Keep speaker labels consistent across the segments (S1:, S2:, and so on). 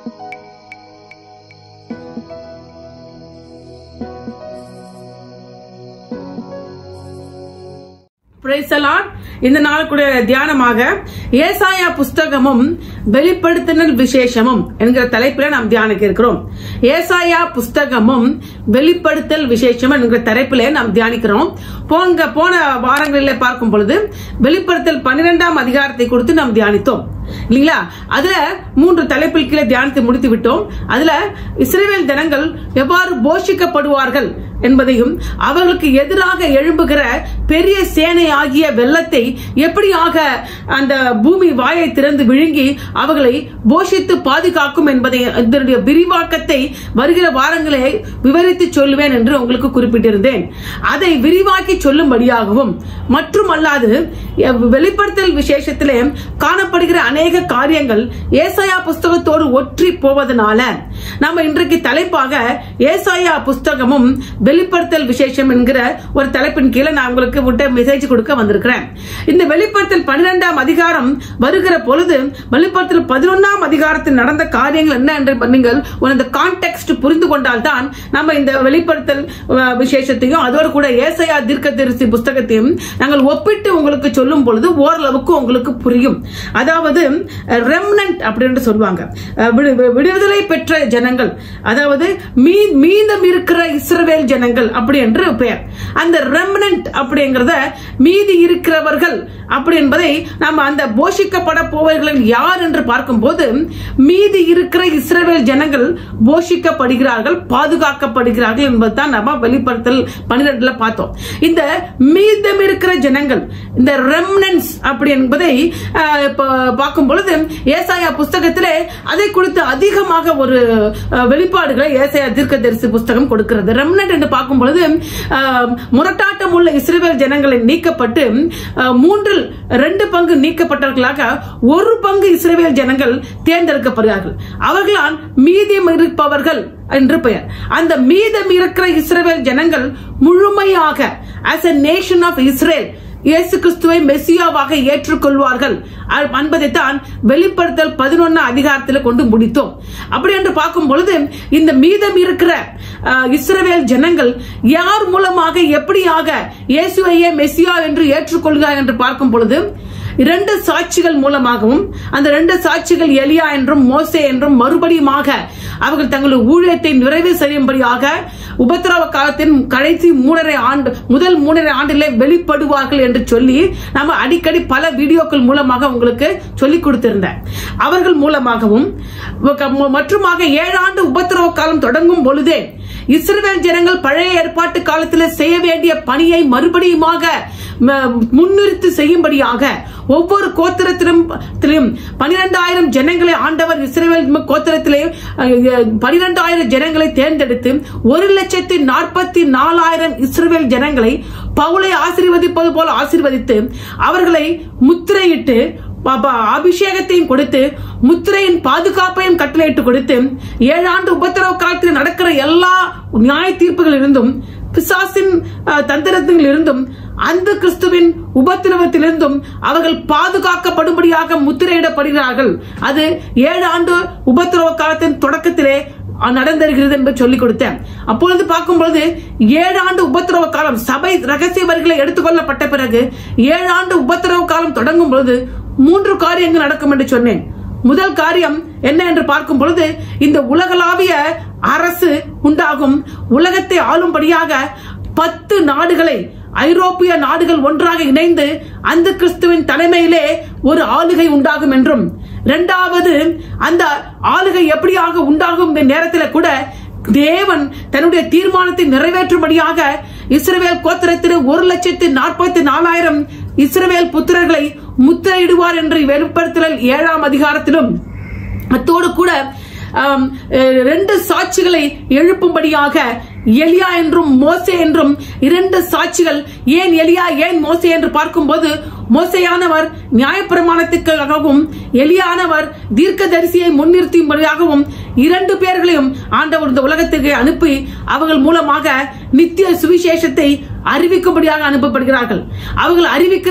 S1: Praise the Lord. இந்த நாளுக்குடைய தியானமாக ஏசாயா புஸ்தகமும் வெளிப்படுத்தினல் விசேஷமும் என்கிற தலைப்பில் நாம் தியானிக்க இருக்கிறோம் ஏசாயா புஸ்தகமும் வெளிப்படுத்தல் விசேஷம் என்கிற தலைப்பில் நாம் தியானிக்கிறோம் போங்க போன வாரங்களில் பார்க்கும் பொழுது வெளிப்படுத்தல் பன்னிரெண்டாம் அதிகாரத்தை கொடுத்து நாம் தியானித்தோம் இல்லைங்களா அதுல மூன்று தலைப்பில் கீழே தியானத்தை முடித்து விட்டோம் அதுல இஸ்ரேல் ஜனங்கள் எவ்வாறு போஷிக்கப்படுவார்கள் என்பதையும் அவர்களுக்கு எதிராக எழும்புகிற பெரிய சேனை ஆகிய வெள்ளத்தை எப்படியாக அந்த பூமி வாயை திறந்து விழுங்கி அவர்களை போஷித்து பாதுகாக்கும் என்பதை இதனுடைய விரிவாக்கத்தை வருகிற வாரங்களே விவரித்து சொல்லுவேன் என்று உங்களுக்கு குறிப்பிட்டிருந்தேன் அதை விரிவாக்கி சொல்லும்படியாகவும் மற்றும் அல்லாது வெளிப்படுத்தல் விசேஷத்திலே காணப்படுகிற அநேக காரியங்கள் ஏசாயா புஸ்தகத்தோடு ஒற்றி போவதனால நம்ம இன்றைக்கு தலைப்பாக ஏசாயா புஸ்தகமும் வெளிப்படுத்தல் விசேஷம் என்கிற ஒரு தலைப்பின் கீழே நான் உங்களுக்கு விட்ட மெசேஜ் கொடுக்க வந்திருக்கிறேன் இந்த வெளிப்படுத்தல் பன்னிரெண்டாம் அதிகாரம் வருகிற பொழுது வெளிப்படுத்தல் பதினொன்னாம் அதிகாரத்தில் நடந்த காரியங்கள் என்ன என்று நீங்கள் ஒரு இந்த கான்டெக்ட் புரிந்து கொண்டால்தான் நம்ம இந்த வெளிப்படுத்தல் அஹ், விசேஷத்தையும் அதோடு கூட ஏசையா தீர்க்க தரிசி புஸ்தகத்தையும் நாங்கள் ஒப்பிட்டு உங்களுக்கு சொல்லும் பொழுது ஓரளவுக்கு உங்களுக்கு புரியும் அதாவது ரெம்னன்ட் அப்படின்னு சொல்லுவாங்க அஹ், விடு- வி- விடுதலை பெற்ற ஜனங்கள் அதாவது மீ- மீதம் இருக்கிற இஸ்ரவேல் ஜனங்கள் அப்படி என்று பெயர் அந்த ரெம்னன்ட் அப்படிங்கறத மீதி இருக்கிறவர்கள் அப்படி என்பதை நம்ம அந்த போஷிக்கப்பட போவர்கள் யார் என்று பார்க்கும்போது மீதி இருக்கிற இஸ்ரவேல் ஜனங்கள் போஷிக்கப்படுகிறார்கள் பாதுகாக்கப்படுகிறார்கள் என்பதுதான் நம்ம வெளிப்படுத்தல் பன்னிரெண்டுல பார்த்தோம் இந்த மீதம் இருக்கிற ஜனங்கள் இந்த ரெம்னன்ஸ் அப்படி என்பதை அஹ், இப்ப பார்க்கும் பொழுது ஏசாயா புஸ்தகத்திலே அதை குறித்து அதிகமாக ஒரு அஹ், வெளிப்பாடுகளை ஏசாயா தீர்க்கதரிசி புஸ்தகம் கொடுக்கிறது ரெம்னன்ட் என்று பார்க்கும் பொழுது அஹ், முரட்டாட்டம் உள்ள இஸ்ரேல் ஜனங்களை நீக்கப்பட்டு அஹ், மூன்றில் ரெண்டு பங்கு நீக்கப்பட்டவர்களாக ஒரு பங்கு இஸ்ரேல் ஜனங்கள் தேர்ந்தெடுக்கப்படுகிறார்கள் அவர்களால் மீதம் இருப்பவர்கள் என்று பெயர் அந்த மீதம் இருக்கிற இஸ்ரேல் ஜனங்கள் முழுமையாக as a nation of Israel இயேசு கிறிஸ்துவை மெஸ்ஸியாவாக ஏற்றுக்கொள்வார்கள் அ- என்பதைத்தான் வெளிப்படுத்தல் பதினொன்னு அதிகாரத்தில் கொண்டு முடித்தோம் அப்படி என்று பார்க்கும் பொழுது இந்த மீதம் இருக்கிற அஹ், இஸ்ரவேல் ஜனங்கள் யார் மூலமாக எப்படியாக இயேசுவையே மெஸ்ஸியா என்று ஏற்றுக்கொள்கிறார் என்று பார்க்கும் பொழுது இரண்டு சாட்சிகள் மூலமாகவும் அந்த ரெண்டு சாட்சிகள் எலியா என்றும் மோசே என்றும் மறுபடியுமாக அவர்கள் தங்களுடைய ஊழியத்தை நிறைவு செய்யும்படியாக உபத்திரவ காலத்தின் கடைசி மூணரை ஆண்டு முதல் மூணரை ஆண்டிலே வெளிப்படுவார்கள் என்று சொல்லி நம்ம அடிக்கடி பல வீடியோக்கள் மூலமாக உங்களுக்கு சொல்லிக் கொடுத்திருந்தேன் அவர்கள் மூலமாகவும் மற்றுமாக ஏழாண்டு உபத்திரவ காலம் தொடங்கும் பொழுதே இஸ்ரவேல் ஜனங்கள் பழைய ஏற்பாட்டு காலத்தில் செய்ய வேண்டிய பணியை மறுபடியுமாக ம- முன்னிறுத்தி செய்யும்படியாக ஒவ்வொரு கோத்திரத்திலும் திலும் பனிரெண்டாயிரம் ஜனங்களை ஆண்டவர் இஸ்ரேல் கோத்திரத்திலே பனிரெண்டாயிரம் ஜனங்களை தேர்ந்தெடுத்து ஒரு லட்சத்தி நாற்பத்தி நாலாயிரம் இஸ்ரேல் ஜனங்களை பவுலை ஆசீர்வதிப்பது போல ஆசீர்வதித்து அவர்களை முத்திரையிட்டு பாபா அபிஷேகத்தையும் கொடுத்து முத்திரையின் பாதுகாப்பையும் கட்டளையிட்டு கொடுத்து ஏழாண்டு உபத்திரவ காலத்தில் நடக்கிற எல்லா நியாய தீர்ப்புகள் இருந்தும் பிசாசின் அஹ், தந்திரத்தில் இருந்தும் அந்த கிறிஸ்துவின் உபத்திரவத்திலிருந்தும் அவர்கள் பாதுகாக்கப்படும்படியாக முத்திரையிடப்படுகிறார்கள் அது ஏழு ஆண்டு உபத்திரவ காலத்தின் தொடக்கத்திலே நடந்திருக்கிறது என்று சொல்லிக் கொடுத்தேன் அப்பொழுது பார்க்கும்பொழுது ஏழு ஆண்டு உபத்திரவ காலம் சபை ரகசிய வரிகளை எடுத்துக்கொள்ளப்பட்ட பிறகு ஏழு ஆண்டு உபத்திரவ காலம் தொடங்கும் பொழுது மூன்று காரியங்கள் நடக்கும் என்று சொன்னேன் முதல் காரியம் என்ன என்று பார்க்கும் பொழுது இந்த உலகளாவிய அரசு உண்டாகும் உலகத்தை ஆளும்படியாக பத்து நாடுகளை ஐரோப்பிய நாடுகள் ஒன்றாக இணைந்து அந்த கிறிஸ்துவின் தலைமையிலே ஒரு ஆளுகை உண்டாகும் என்றும் இரண்டாவது அந்த ஆளுகை எப்படியாக உண்டாகும் இந்த நேரத்தில் கூட தேவன் தன்னுடைய தீர்மானத்தை நிறைவேற்றும்படியாக இஸ்ரவேல் கோத்திரத்தில் ஒரு லட்சத்து நாற்பத்தி நாலாயிரம் இஸ்ரவேல் புத்திரர்களை முத்திரையிடுவார் என்று வெளிப்படுத்தல் ஏழாம் அதிகாரத்திலும் அத்தோடு கூட ஆம், அஹ், ரெண்டு சாட்சிகளை எழுப்பும்படியாக எலியா என்றும் மோசே என்றும் இரண்டு சாட்சிகள் ஏன் எலியா ஏன் மோசே என்று பார்க்கும்போது மோசையானவர் நியாயப்பிரமாணத்துக்காகவும் எலியானவர் தீர்க்கதரிசியை முன்னிறுத்தும்படியாகவும் இரண்டு பேர்களையும் ஆண்டவர் இந்த உலகத்துக்கு அனுப்பி அவர்கள் மூலமாக நித்திய சுவிசேஷத்தை அறிவிக்கும்படியாக அனுப்பப்படுகிறார்கள் அவர்கள் அறிவிக்கிற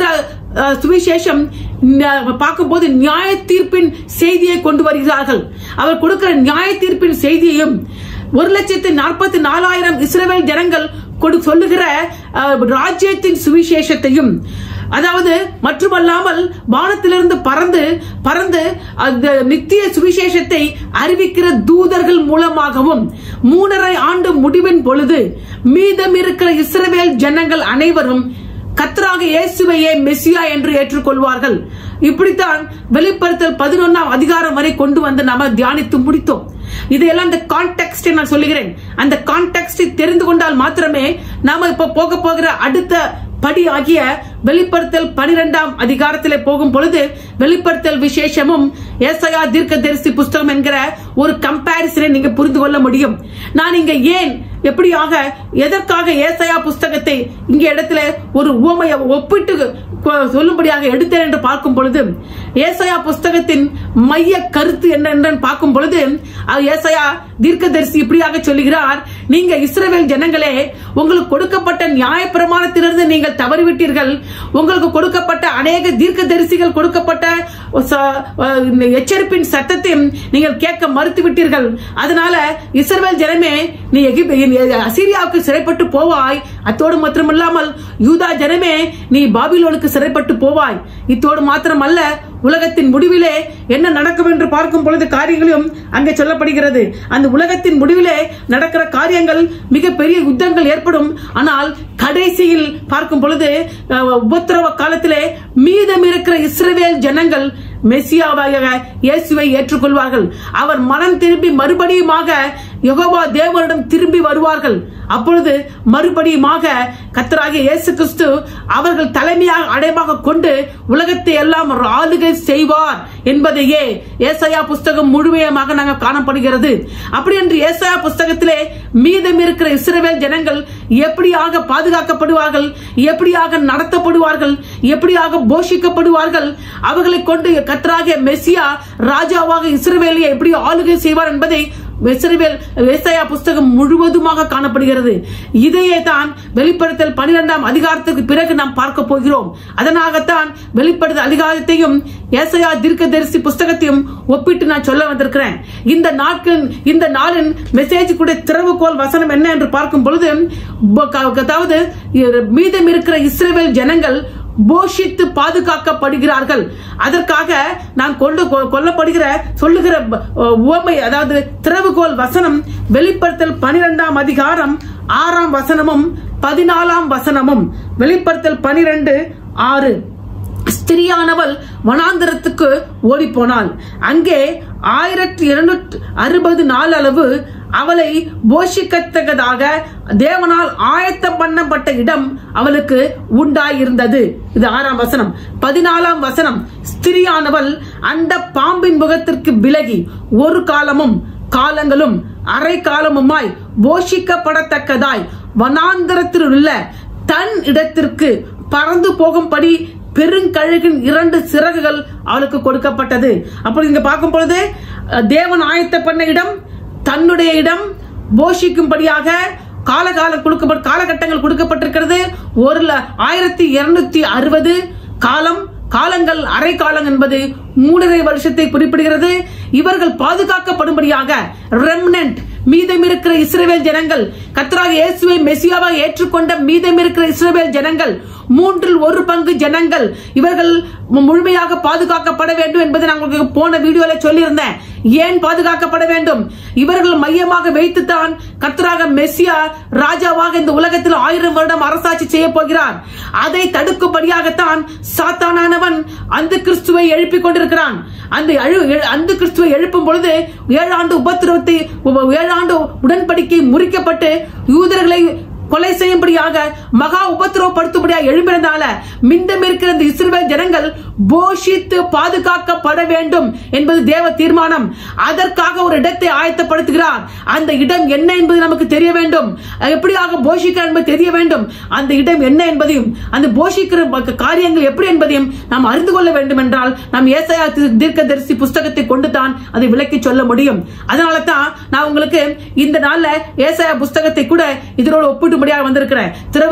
S1: அஹ், சுவிசேஷம் ந- பார்க்கும்போது நியாய தீர்ப்பின் செய்தியை கொண்டு வருகிறார்கள் அவர் கொடுக்கிற நியாய தீர்ப்பின் செய்தியையும் ஒரு லட்சத்து நாற்பத்தி நாலாயிரம் இஸ்ரவேல் ஜனங்கள் கொடு சொல்லுகிற அஹ், ராஜ்யத்தின் சுவிசேஷத்தையும் அதாவது மட்டுமல்லாமல் வானத்திலிருந்து பறந்து பறந்து அந்த நித்திய சுவிசேஷத்தை அறிவிக்கிற தூதர்கள் மூலமாகவும் மூணரை ஆண்டு முடிவின் பொழுது மீதம் இருக்கிற இஸ்ரவேல் ஜனங்கள் அனைவரும் கத்தராக இயேசுவையே மெஸ்ஸியா என்று ஏற்றுக்கொள்வார்கள் இப்படித்தான் வெளிப்படுத்தல் பதினொன்னாம் அதிகாரம் வரை கொண்டு வந்து நாம தியானித்து முடித்தோம் இதையெல்லாம் அந்த கான்டெக்ட் நான் சொல்லுகிறேன் அந்த கான்டெக்ட் தெரிந்து கொண்டால் மாத்திரமே நாம இப்ப போக போகிற அடுத்த படி ஆகிய வெளிப்படுத்தல் பனிரெண்டாம் அதிகாரத்திலே போகும் பொழுது வெளிப்படுத்தல் விசேஷமும் ஏசையா தீர்க்க தரிசி புஸ்தகம் என்கிற ஒரு கம்பாரிசனை நீங்க புரிந்து கொள்ள முடியும் நான் இங்க ஏன் எப்படியாக எதற்காக ஏசையா புஸ்தகத்தை இங்க இடத்துல ஒரு உவமையை ஒப்பிட்டு கொ- சொல்லும்படியாக எடுத்தேன் என்று பார்க்கும் பொழுது ஏசையா புஸ்தகத்தின் மைய கருத்து என்ன என்று பார்க்கும் பொழுது அது ஏசையா தீர்க்கதரிசி இப்படியாக சொல்லுகிறார் நீங்க இஸ்ரவேல் ஜனங்களே உங்களுக்கு கொடுக்கப்பட்ட நியாய பிரமாணத்திலிருந்து நீங்கள் தவறிவிட்டீர்கள் உங்களுக்கு கொடுக்கப்பட்ட அநேக தீர்க்கதரிசிகள் கொடுக்கப்பட்ட ச- அஹ் இந்த எச்சரிப்பின் சத்தத்தையும் நீங்கள் கேட்க மறுத்து விட்டீர்கள் அதனால இஸ்ரவேல் ஜனமே நீ எகிப்து அசீரியாவுக்கு சிறைப்பட்டு போவாய் அத்தோடு மாத்திரமில்லாமல் யூதா ஜனமே நீ பாபிலோனுக்கு சிறைப்பட்டு போவாய் இத்தோடு மாத்திரமல்ல உலகத்தின் முடிவிலே என்ன நடக்கும் என்று பார்க்கும் பொழுது காரியங்களும் அங்கே சொல்லப்படுகிறது அந்த உலகத்தின் முடிவிலே நடக்கிற காரியங்கள் மிக பெரிய யுத்தங்கள் ஏற்படும் ஆனால் கடைசியில் பார்க்கும் பொழுது அஹ், உபத்திரவ காலத்திலே மீதம் இருக்கிற இஸ்ரவேல் ஜனங்கள் மெஸ்ஸியாவாக இயேசுவை ஏற்றுக்கொள்வார்கள் அவர் மனம் திரும்பி மறுபடியுமாக யெகோவா தேவனிடம் திரும்பி வருவார்கள் அப்பொழுது மறுபடியுமாக கத்தராகிய இயேசு கிறிஸ்து அவர்கள் தலைமையாக அடையமாக கொண்டு உலகத்தை எல்லாம் ஆளுகை செய்வார் என்பதையே ஏசாயா புஸ்தகம் முழுமையமாக நாங்கள் காணப்படுகிறது அப்படி என்று ஏசாயா புஸ்தகத்திலே மீதம் இருக்கிற இஸ்ரவேல் ஜனங்கள் எப்படியாக பாதுகாக்கப்படுவார்கள் எப்படியாக நடத்தப்படுவார்கள் எப்படியாக போஷிக்கப்படுவார்கள் அவர்களை கொண்டு கத்தராகிய மெஸ்ஸியா ராஜாவாக இஸ்ரவேலியை எப்படி ஆளுகை செய்வார் என்பதை இஸ்ரவேல் ஏசாயா புஸ்தகம் முழுவதுமாக காணப்படுகிறது இதையே தான் வெளிப்படுத்தல் பனிரெண்டாம் அதிகாரத்துக்கு பிறகு நாம் பார்க்க போகிறோம் அதனாகத்தான் வெளிப்படுத்தல் அதிகாரத்தையும் ஏசாயா தீர்க்கதரிசி புஸ்தகத்தையும் ஒப்பிட்டு நான் சொல்ல வந்திருக்கிறேன் இந்த நாட்கள் இந்த நாளின் மெசேஜ் கூட திறவுகோல் வசனம் என்ன என்று பார்க்கும் பொழுது ப- க- அதாவது மீதம் இருக்கிற இஸ்ரவேல் ஜனங்கள் போஷித்து பாதுகாக்கப்படுகிறார்கள் அதற்காக நான் கொண்டு கொ- கொல்லப்படுகிற சொல்லுகிற ப- உவமை அதாவது திறவுகோல் வசனம் வெளிப்படுத்தல் பனிரெண்டாம் அதிகாரம் ஆறாம் வசனமும் பதினாலாம் வசனமும் வெளிப்படுத்தல் பனிரெண்டு ஆறு ஸ்திரியானவள் வனாந்தரத்துக்கு ஓடிப்போனாள் அங்கே ஆயிரத்தி இருநூற்றி அறுபது நாள் அளவு அவளை போஷிக்கத்தக்கதாக தேவனால் ஆயத்தம் பண்ணப்பட்ட இடம் அவளுக்கு உண்டாயிருந்தது இது ஆறாம் வசனம் பதினாலாம் வசனம் ஸ்திரியானவள் அந்த பாம்பின் முகத்திற்கு விலகி ஒரு காலமும் காலங்களும் அரை காலமுமாய் போஷிக்கப்படத்தக்கதாய் வனாந்தரத்தில் உள்ள தன் இடத்திற்கு பறந்து போகும்படி பெருங்கழுகின் இரண்டு சிறகுகள் அவளுக்கு கொடுக்கப்பட்டது அப்படி இங்க பார்க்கும் பொழுது அஹ், தேவன் ஆயத்த பண்ண இடம் தன்னுடைய இடம் போஷிக்கும்படியாக காலகாலம் கொடுக்கப்பட்ட காலகட்டங்கள் கொடுக்கப்பட்டிருக்கிறது ஒரு ல- ஆயிரத்தி இருநூத்தி அறுபது காலம் காலங்கள் அரை காலம் என்பது மூணரை வருஷத்தை குறிப்பிடுகிறது இவர்கள் பாதுகாக்கப்படும்படியாக ரெம்னன்ட் மீதம் இருக்கிற இஸ்ரவேல் ஜனங்கள் கத்தராக இயேசுவை மெசியாவாக ஏற்றுக்கொண்ட மீதம் இருக்கிற இஸ்ரவேல் ஜனங்கள் மூன்றில் ஒரு பங்கு ஜனங்கள் இவர்கள் மு- முழுமையாக பாதுகாக்கப்பட வேண்டும் என்பதை நான் உங்களுக்கு போன வீடியோல சொல்லியிருந்தேன் ஏன் பாதுகாக்கப்பட வேண்டும் இவர்கள் மையமாக வைத்துத்தான் கர்த்தராக மெஸ்ஸியா ராஜாவாக இந்த உலகத்தில் ஆயிரம் வருடம் அரசாட்சி செய்ய போகிறார் அதை தடுக்கும்படியாகத்தான் சாத்தானானவன் அந்த கிறிஸ்துவை எழுப்பிக் கொண்டிருக்கிறான் அந்த அழு- அந்த கிறிஸ்துவை எழுப்பும் பொழுது ஏழாண்டு உபத்திரவத்தை உப- ஏழாண்டு உடன்படிக்கை முறிக்கப்பட்டு யூதர்களை கொலை செய்யும்படியாக மகா உபத்திரவப்படுத்தும்படியாக எழும்பினதால மிந்தம் இருக்கிற இந்த இஸ்ரவேல் ஜனங்கள் போஷித்து பாதுகாக்கப்பட வேண்டும் என்பது தேவ தீர்மானம் அதற்காக ஒரு இடத்தை ஆயத்தப்படுத்துகிறார் அந்த இடம் என்ன என்பது நமக்கு தெரிய வேண்டும் எப்படியாக போஷிக்கிறார் என்பது தெரிய வேண்டும் அந்த இடம் என்ன என்பதையும் அந்த போஷிக்கிற ப- காரியங்கள் எப்படி என்பதையும் நாம் அறிந்து கொள்ள வேண்டும் என்றால் நாம் ஏசாயா தி- தீர்க்கதரிசி புஸ்தகத்தை கொண்டு தான் அதை விளக்கி சொல்ல முடியும் அதனால தான் நான் உங்களுக்கு இந்த நாள்ல ஏசாயா புஸ்தகத்தை கூட இதனோடு ஒப்பிடும்படியாக வந்திருக்கிறேன் திறவு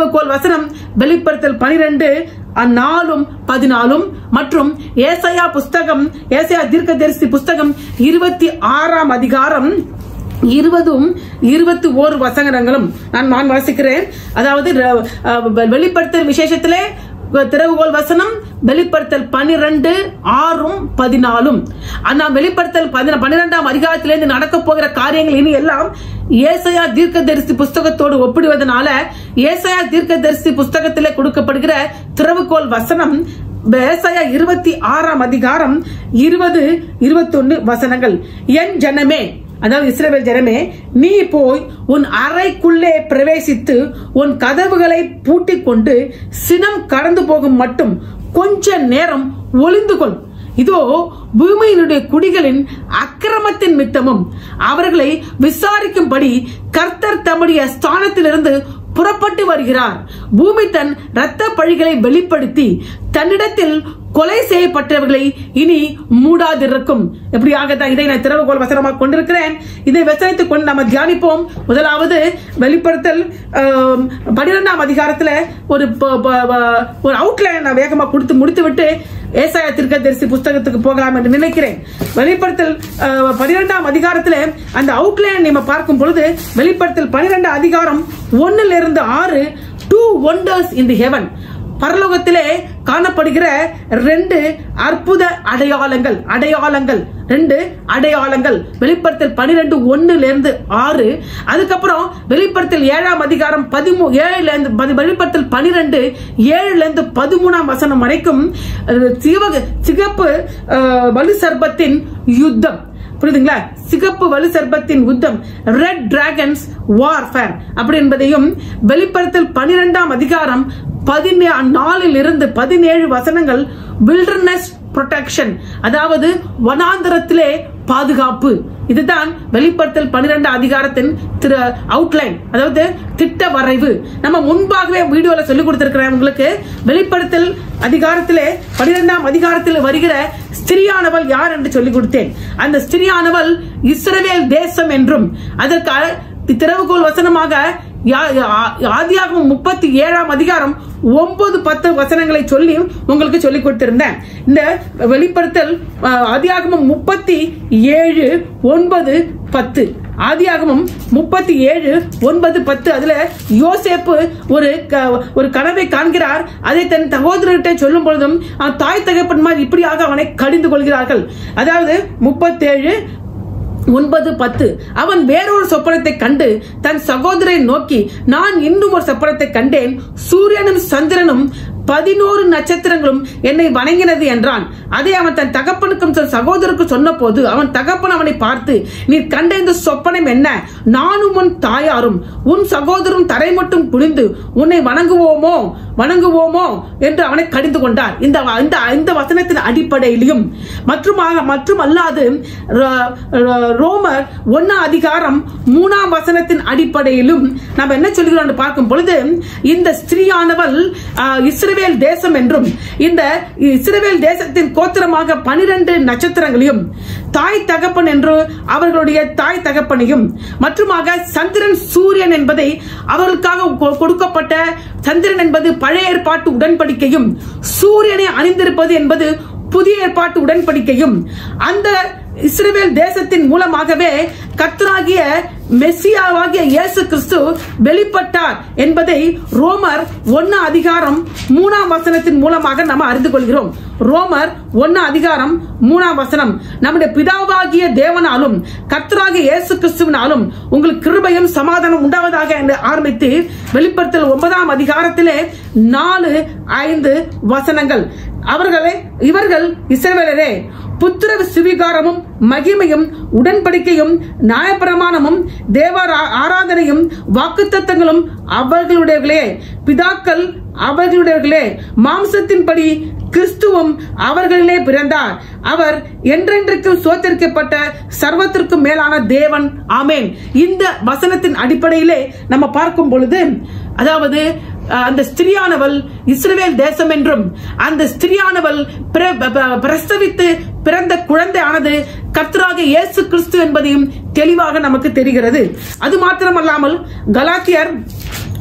S1: திறவுகோல் வசனம் வெளிப்படுத்தல் பனிரெண்டு நாலும் பதினாலும் மற்றும் ஏசாயா புஸ்தகம் ஏசாயா தீர்க்கதரிசி புஸ்தகம் இருபத்தி ஆறாம் அதிகாரம் இருபதும் இருபத்தி ஓரு வசனங்களும் நான் நான் வாசிக்கிறேன் அதாவது ர- அஹ் வெளிப்படுத்தல் விசேஷத்திலே திறவுகோல் வசனம் வெளிப்படுத்தல் பனிரெண்டு ஆறும் பதினாலும் அந்த வெளிப்படுத்தல் பதின- பன்னிரெண்டாம் அதிகாரத்திலிருந்து நடக்க போகிற காரியங்கள் இனி எல்லாம் ஏசையா தீர்க்கதரிசி புஸ்தகத்தோடு ஒப்பிடுவதனால ஏசையா தீர்க்கதரிசி புஸ்தகத்திலே கொடுக்கப்படுகிற திறவுகோல் வசனம் ஏசாயா இருபத்தி ஆறாம் அதிகாரம் இருபது இருபத்தொன்னு வசனங்கள் என் ஜனமே அதாவது இஸ்ரவேல் ஜனமே நீ போய் உன் அறைக்குள்ளே பிரவேசித்து உன் கதவுகளை பூட்டிக் கொண்டு சினம் கடந்து போகும் மட்டும் கொஞ்ச நேரம் ஒளிந்து கொள் இதோ பூமியினுடைய குடிகளின் அக்கிரமத்தின் மித்தமும் அவர்களை விசாரிக்கும்படி கர்த்தர் தம்முடைய ஸ்தானத்திலிருந்து புறப்பட்டு வருகிறார் பூமி தன் இரத்த பழிகளை வெளிப்படுத்தி தன்னிடத்தில் கொலை செய்யப்பட்டவர்களை இனி மூடாதிருக்கும் எப்படியாக தான் இதை நான் திறவுகோல் வசனமாக கொண்டிருக்கிறேன் இதை வசனத்தை கொண்டு நம்ம தியானிப்போம் முதலாவது வெளிப்படுத்தல் ஆம், பன்னிரெண்டாம் அதிகாரத்துல ஒரு ப- ப- ப- ஒரு அவுட்லைன் நான் வேகமா கொடுத்து முடித்து விட்டு ஏசாயா தீர்க்கதரிசி புஸ்தகத்துக்கு போகலாம் என்று நினைக்கிறேன் வெளிப்படுத்தல் அஹ், பன்னிரெண்டாம் அதிகாரத்துல அந்த அவுட்லைன் நம்ம பார்க்கும் பொழுது வெளிப்படுத்தல் பன்னிரெண்டாம் அதிகாரம் ஒன்னுல இருந்து ஆறு two wonders in the heaven பரலோகத்திலே காணப்படுகிற ரெண்டு அற்புத அடையாளங்கள் அடையாளங்கள் ரெண்டு அடையாளங்கள் வெளிப்படுத்தல் பனிரெண்டு ஒண்ணுல இருந்து ஆறு அதுக்கப்புறம் வெளிப்படுத்தல் ஏழாம் அதிகாரம் பதிமூ ஏழுல இருந்து பதி- வெளிப்படுத்தல் பனிரெண்டு ஏழுல இருந்து பதிமூணாம் வசனம் வரைக்கும் அஹ், சிவக சிகப்பு அஹ், வலு சர்பத்தின் யுத்தம் புரியுதுங்களா சிகப்பு வலு சர்பத்தின் யுத்தம் ரெட் டிராகன்ஸ் வார்ஃபேர் அப்படி என்பதையும் வெளிப்படுத்தல் பனிரெண்டாம் அதிகாரம் பதினே நாலில் இருந்து பதினேழு வசனங்கள் வில்டர்னஸ் ப்ரொடெக்ஷன் அதாவது வனாந்தரத்திலே பாதுகாப்பு இதுதான் வெளிப்படுத்தல் பன்னிரெண்டு அதிகாரத்தின் திரு அவுட்லைன் அதாவது திட்ட வரைவு நம்ம முன்பாகவே வீடியோல சொல்லி கொடுத்திருக்கிறேன் உங்களுக்கு வெளிப்படுத்தல் அதிகாரத்திலே பன்னிரெண்டாம் அதிகாரத்தில் வருகிற ஸ்திரியானவள் யார் என்று சொல்லி கொடுத்தேன் அந்த ஸ்திரியானவள் இஸ்ரவேல் தேசம் என்றும் அதற்கு அ- திறவுகோல் வசனமாக யா- ஆ- ஆதியாகமம் முப்பத்தி ஏழாம் அதிகாரம் ஒன்பது பத்து வசனங்களை சொல்லி உங்களுக்கு சொல்லி கொடுத்திருந்தேன் இந்த வெளிப்படுத்தல் ஆ, ஆதியாகமம் முப்பத்தி ஏழு ஒன்பது பத்து ஆதியாகமம் முப்பத்தி ஏழு ஒன்பது பத்து அதுல யோசேப்பு ஒரு க- ஒரு கனவை காண்கிறார் அதை தன் சகோதரர்கிட்ட சொல்லும் பொழுதும் அவன் தாய் தகப்பன்மார் இப்படியாக அவனை கடிந்து கொள்கிறார்கள் அதாவது முப்பத்தேழு ஒன்பது பத்து அவன் வேறொரு சொப்பனத்தை கண்டு தன் சகோதரை நோக்கி நான் இன்னும் ஒரு சொப்பனத்தை கண்டேன் சூரியனும் சந்திரனும் பதினோரு நட்சத்திரங்களும் என்னை வணங்கினது என்றான் அதை அவன் தன் தகப்பனுக்கும் தன் சகோதரருக்கும் சொன்ன போது அவன் தகப்பன் அவனை பார்த்து நீ கண்ட இந்த சொப்பனம் என்ன நானும் உன் தாயாரும் உன் சகோதரரும் தரை மட்டும் குனிந்து உன்னை வணங்குவோமோ வணங்குவோமோ என்று அவனை கடிந்து கொண்டார் இந்த இந்த இந்த வசனத்தின் அடிப்படையிலும் மற்றுமாக மற்றும் அல்லாது ர- ர- ரோமர் ஒன்னா அதிகாரம் மூணாம் வசனத்தின் அடிப்படையிலும் நாம் என்ன சொல்கிறோம் என்று பார்க்கும் பொழுது இந்த ஸ்திரீயானவள் ஆஹ், இஸ்ரவேல் தேசம் என்றும் இந்த இஸ்ரவேல் தேசத்தின் கோத்திரமாக பனிரெண்டு நட்சத்திரங்களையும் தாய் தகப்பன் என்று அவர்களுடைய தாய் தகப்பனையும் மற்றுமாக சந்திரன் சூரியன் என்பதை அவர்களுக்காக கொ- கொடுக்கப்பட்ட சந்திரன் என்பது பழைய ஏற்பாட்டு உடன்படிக்கையும் சூரியனை அணிந்திருப்பது என்பது புதிய ஏற்பாட்டு உடன்படிக்கையும் அந்த இஸ்ரவேல் தேசத்தின் மூலமாகவே கர்த்தராகிய மெஸ்ஸியாவாகிய இயேசு கிறிஸ்து வெளிப்பட்டார் என்பதை ரோமர் ஒன்னு அதிகாரம் மூணாம் வசனத்தின் மூலமாக நம்ம அறிந்து கொள்கிறோம் ரோமர் ஒன்னு அதிகாரம் மூணாம் வசனம் நம்முடைய பிதாவாகிய தேவனாலும் கர்த்தராகிய இயேசு கிறிஸ்துவினாலும் உங்களுக்கு கிருபையும் சமாதானம் உண்டாவதாக என்று ஆரம்பித்து வெளிப்படுத்தல் ஒன்பதாம் அதிகாரத்திலே நாலு ஐந்து வசனங்கள் அவர்களே இவர்கள் இஸ்ரவேலரே புத்திர சுவிகாரமும் மகிமையும் உடன்படிக்கையும் நியாயப்பிரமாணமும் தேவ ஆ- ஆராதனையும் வாக்குத்தத்தங்களும் அவர்களுடையவர்களே பிதாக்கள் அவர்களுடையவர்களே மாம்சத்தின்படி கிறிஸ்துவும் அவர்களிலே பிறந்தார் அவர் என்றென்றைக்கும் சோத்தரிக்கப்பட்ட சர்வத்திற்கும் மேலான தேவன் ஆமேன் இந்த வசனத்தின் அடிப்படையிலே நம்ம பார்க்கும் பொழுது அதாவது அஹ், அந்த ஸ்திரியானவள் இஸ்ரவேல் தேசம் என்றும் அந்த ஸ்திரியானவள் பிர- ப- ப- பிரசவித்து பிறந்த குழந்தையானது கர்த்தராக இயேசு கிறிஸ்து என்பதையும் தெளிவாக நமக்கு தெரிகிறது அது மாத்திரமல்லாமல் கலாத்தியர்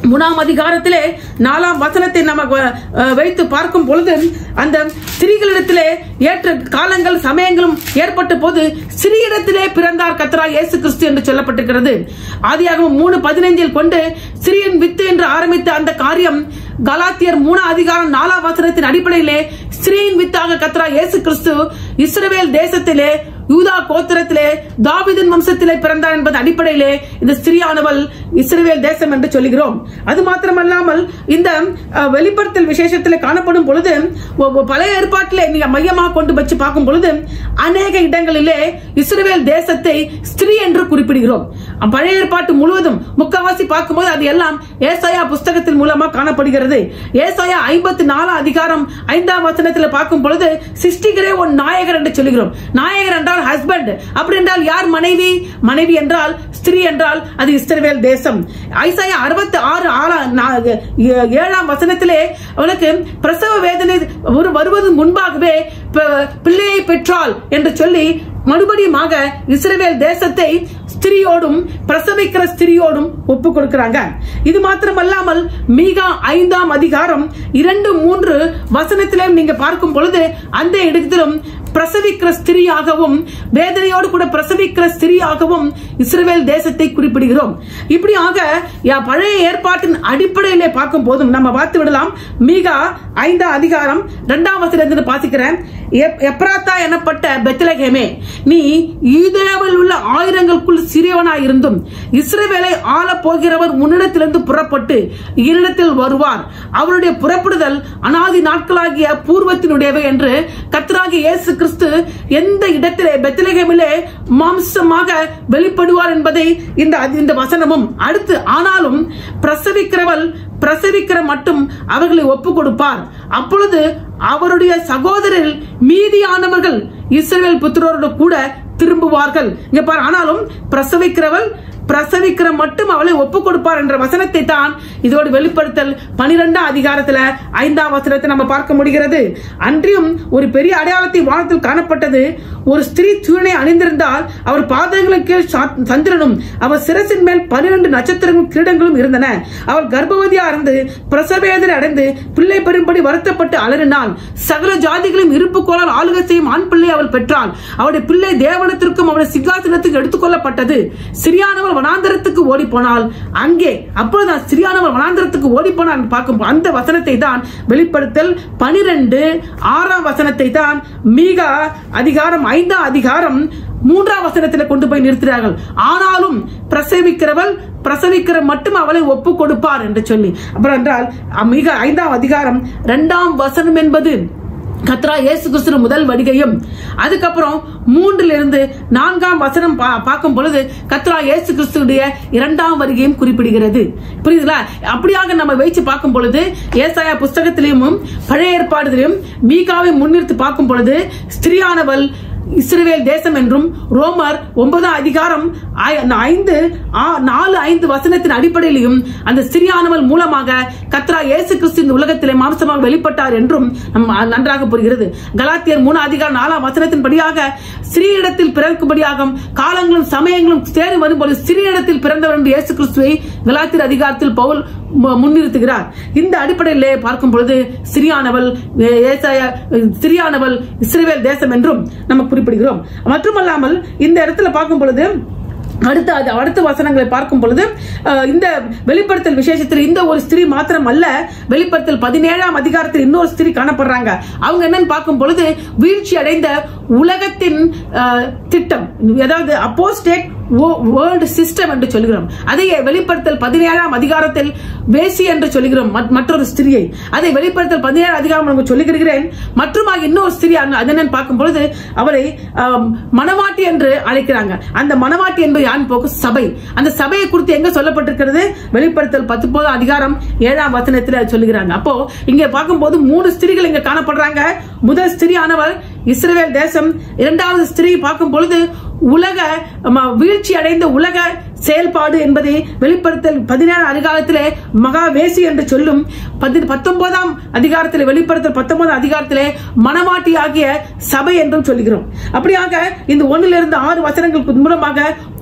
S1: மூணாம் அதிகாரத்திலே நாலாம் வசனத்தை நம்ம அஹ், வைத்து பார்க்கும் பொழுது அந்த ஸ்திரீகளிடத்திலே ஏற்ற காலங்கள் சமயங்களும் ஏற்பட்ட போது சிறியிடத்திலே பிறந்தார் கத்தரா இயேசு கிறிஸ்து என்று சொல்லப்பட்டிருக்கிறது ஆதியாகமம் மூணு பதினைஞ்சில் கொண்டு சிறியன் வித்து என்று ஆரம்பித்த அந்த காரியம் கலாத்தியர் மூணாம் அதிகாரம் நாலாம் வசனத்தின் அடிப்படையிலே ஸ்திரீயின் வித்தாக கத்தரா இயேசு கிறிஸ்து இஸ்ரவேல் தேசத்திலே யூதா கோத்திரத்திலே தாவிதின் வம்சத்திலே பிறந்தார் என்பது அடிப்படையிலே இந்த ஸ்திரியானவள் இஸ்ரவேல் தேசம் என்று சொல்லுகிறோம் அது மாத்திரமல்லாமல் இந்த அஹ், வெளிப்படுத்தல் விசேஷத்திலே காணப்படும் பொழுது ஒ- ஒ- பழைய ஏற்பாட்டிலே நீங்க மையமாக கொண்டு வச்சு பார்க்கும் பொழுது அநேக இடங்களிலே இஸ்ரவேல் தேசத்தை ஸ்திரீ என்று குறிப்பிடுகிறோம் அஹ், பழைய ஏற்பாட்டு முழுவதும் முக்கவாசி பார்க்கும்போது அது எல்லாம் ஏசாயா புஸ்தகத்தின் மூலமா காணப்படுகிறது ஏசாயா ஐம்பத்தி நாலு அதிகாரம் ஐந்தாம் வசனத்தில் பார்க்கும் பொழுது சிருஷ்டிகரே உன் நாயகர் என்று சொல்லுகிறோம் நாயகர் என்றால் ஹஸ்பண்ட் அப்படி என்றால் யார் மனைவி மனைவி என்றால் ஸ்திரீ என்றால் அது இஸ்ரவேல் தேசம் ஐசாயா அறுபத்தி ஆறு ஆறாம் நா- ஏ- ஏழாம் வசனத்திலே அவனுக்கு பிரசவ வேதனை ஒரு வருவது முன்பாகவே ப- பிள்ளையை பெற்றாள் என்று சொல்லி மறுபடியுமாக இஸ்ரவேல் தேசத்தை ஸ்திரியோடும் பிரசவிக்கிற ஸ்திரியோடும் ஒப்பு கொடுக்கிறாங்க இது மாத்திரமல்லாமல் மீகா ஐந்தாம் அதிகாரம் இரண்டு மூன்று வசனத்திலே நீங்க பார்க்கும் பொழுது அந்த இடத்திலும் பிரசவிக்கிற ஸ்திரியாகவும் வேதனையோடு கூட பிரசவிக்கிற ஸ்திரியாகவும் இஸ்ரவேல் தேசத்தை குறிப்பிடுகிறோம் இப்படியாக யா- பழைய ஏற்பாட்டின் அடிப்படையிலே பார்க்கும் போதும் நம்ம பார்த்து விடலாம் மீகா ஐந்தாம் அதிகாரம் இரண்டாம் வசனத்தில் பாசிக்கிறேன் எப்- எப்ராத்தா எனப்பட்ட பெத்லகேமே நீ யூதேயாவில் உள்ள ஆயிரங்களுக்குள் சிறியவனாய் இருந்தும் இஸ்ரவேலை ஆளப் போகிறவர் உன்னிடத்திலிருந்து புறப்பட்டு என்னிடத்தில் வருவார் அவருடைய புறப்படுதல் அனாதி நாட்களாகிய பூர்வத்தினுடையவை என்று கர்த்தராகிய இயேசு கிறிஸ்து எந்த இடத்திலே பெத்லகேமிலே மாம்சமாக வெளிப்படுவார் என்பதை இந்த இந்த வசனமும் அடுத்து ஆனாலும் பிரசவிக்கிறவள் பிரசவிக்கிற மட்டும் அவர்களை ஒப்பு கொடுப்பார் அப்பொழுது அவருடைய சகோதரில் மீதியானவர்கள் இஸ்ரவேல் புத்திரோடு கூட திரும்புவார்கள் இங்க பாரு ஆனாலும் பிரசவிக்கிறவள் பிரசவிக்கிற மட்டும் அவளை ஒப்பு கொடுப்பார் என்ற வசனத்தை தான் இதோடு வெளிப்படுத்தல் பனிரெண்டாம் அதிகாரத்துல ஐந்தாம் வசனத்தை நம்ம பார்க்க முடிகிறது அன்றியும் ஒரு பெரிய அடையாளத்தை வானத்தில் காணப்பட்டது ஒரு ஸ்திரீ சூழனை அணிந்திருந்தால் அவர் பாதங்களுக்கு கீழ் சா- சந்திரனும் அவர் சிரசின் மேல் பன்னிரண்டு நட்சத்திரங்களும் கிரீடங்களும் இருந்தன அவள் கர்ப்பவதியா இருந்து பிரசவேதனை அடைந்து பிள்ளை பெறும்படி வருத்தப்பட்டு அலறினாள் சகல ஜாதிகளையும் இருப்பு கோலால் ஆளுகை செய்யும் ஆண் பிள்ளை அவள் பெற்றாள் அவளுடைய பிள்ளை தேவனத்திற்கும் அவளுடைய சிங்காசனத்துக்கு எடுத்துக்கொள்ளப்பட்டது சிறியானவள் வனாந்தரத்துக்கு ஓடி போனாள் அங்கே அப்பொழுது சிறியானவள் வனாந்தரத்துக்கு ஓடி போனாள் என்று பார்க்கும் அந்த வசனத்தை தான் வெளிப்படுத்தல் பனிரெண்டு ஆறாம் வசனத்தை தான் மீகா அதிகாரம் ஐந்தாம் அதிகாரம் மூன்றாம் வசனத்தில் கொண்டு போய் நிறுத்துகிறார்கள் ஆனாலும் பிரசவிக்கிறவள் பிரசவிக்கிற மட்டும் அவளை ஒப்பு கொடுப்பார் என்று சொல்லி அப்புறம் என்றால் மிக ஐந்தாம் அதிகாரம் இரண்டாம் வசனம் என்பது கத்ரா இயேசு கிறிஸ்து முதல் வருகையும் அதுக்கப்புறம் மூன்றிலிருந்து நான்காம் வசனம் பா- பார்க்கும் பொழுது கத்ரா இயேசு கிறிஸ்துடைய இரண்டாம் வருகையும் குறிப்பிடுகிறது புரியுதுங்களா அப்படியாக நம்ம வைச்சு பார்க்கும் பொழுது ஏசாயா புஸ்தகத்திலையும் பழைய ஏற்பாடுகளிலும் மீகாவை முன்னிறுத்தி பார்க்கும் பொழுது ஸ்திரியானவள் இஸ்ரவேல் தேசம் என்றும் ரோமர் ஒன்பதாம் அதிகாரம் ஐ- ஐந்து ஆ- நாலு ஐந்து வசனத்தின் அடிப்படையிலும் அந்த சிறியானவள் மூலமாக கத்ரா இயேசு கிறிஸ்து இந்த உலகத்திலே மாம்சமாக வெளிப்பட்டார் என்றும் நம்ம நன்றாக புரிகிறது கலாத்தியர் மூணு அதிகாரம் நாலாம் வசனத்தின் படியாக ஸ்ரீயிடத்தில் பிறக்கும்படியாக காலங்களும் சமயங்களும் தேடி வரும்போது ஸ்ரீயிடத்தில் பிறந்தவர் என்று இயேசு கிறிஸ்துவை கலாத்தியர் அதிகாரத்தில் பவுல் மு- முன்னிறுத்துகிறார் இந்த அடிப்படையிலே பார்க்கும் பொழுது சிறியானவள் ஏ- ஏசாயா சிறியானவள் இஸ்ரேல் தேசம் என்றும் நம்ம குறிப்பிடுகிறோம் மட்டுமல்லாமல் இந்த இடத்துல பார்க்கும் பொழுது அடுத்த அது அடுத்த வசனங்களை பார்க்கும் பொழுது அஹ், இந்த வெளிப்படுத்தல் விசேஷத்தில் இந்த ஒரு ஸ்திரீ மாத்திரம் அல்ல வெளிப்படுத்தல் பதினேழாம் அதிகாரத்தில் இன்னொரு ஸ்திரீ காணப்படுறாங்க அவங்க என்னன்னு பார்க்கும் பொழுது வீழ்ச்சி அடைந்த உலகத்தின் அஹ், திட்டம் அதாவது அப்போஸ்டேட் வேர்ல்டு சிஸ்டம் என்று சொல்கிறோம் அதையே வெளிப்படுத்தல் பதினேழாம் அதிகாரத்தில் வேசி என்று சொல்கிறோம் மற்- மற்றொரு ஸ்திரியை அதை வெளிப்படுத்தல் பதினேழு அதிகாரம் உங்களுக்கு சொல்லுகிறேன் மற்றும் இன்னொரு ஸ்திரி அங்க- அது என்னன்னு பார்க்கும் பொழுது அவரை ஆம், மணவாட்டி என்று அழைக்கிறாங்க அந்த மணவாட்டி என்பது யான் போக்கு சபை அந்த சபையை குறித்து எங்க சொல்லப்பட்டிருக்கிறது வெளிப்படுத்தல் பத்தொன்பது அதிகாரம் ஏழாம் வசனத்தில் அது சொல்லுகிறாங்க அப்போ இங்க பார்க்கும்போது மூணு ஸ்திரிகள் இங்க காணப்படுறாங்க முதல் ஸ்திரியானவர் இஸ்ரவேல் தேசம் இரண்டாவது ஸ்திரீ பார்க்கும் பொழுது உலக ம, வீழ்ச்சி அடைந்த உலக செயல்பாடு என்பதை வெளிப்படுத்தல் பதினேழு அதிகாரத்திலே மகாவேசி என்று சொல்லும் பதி- பத்தொன்பதாம் அதிகாரத்தில் வெளிப்படுத்தல் பத்தொன்பதாம் அதிகாரத்திலே மனமாட்டி ஆகிய சபை என்றும் சொல்லுகிறோம் அப்படியாக இந்த ஒன்னிலிருந்து ஆறு வசனங்களுக்கு மூலமாக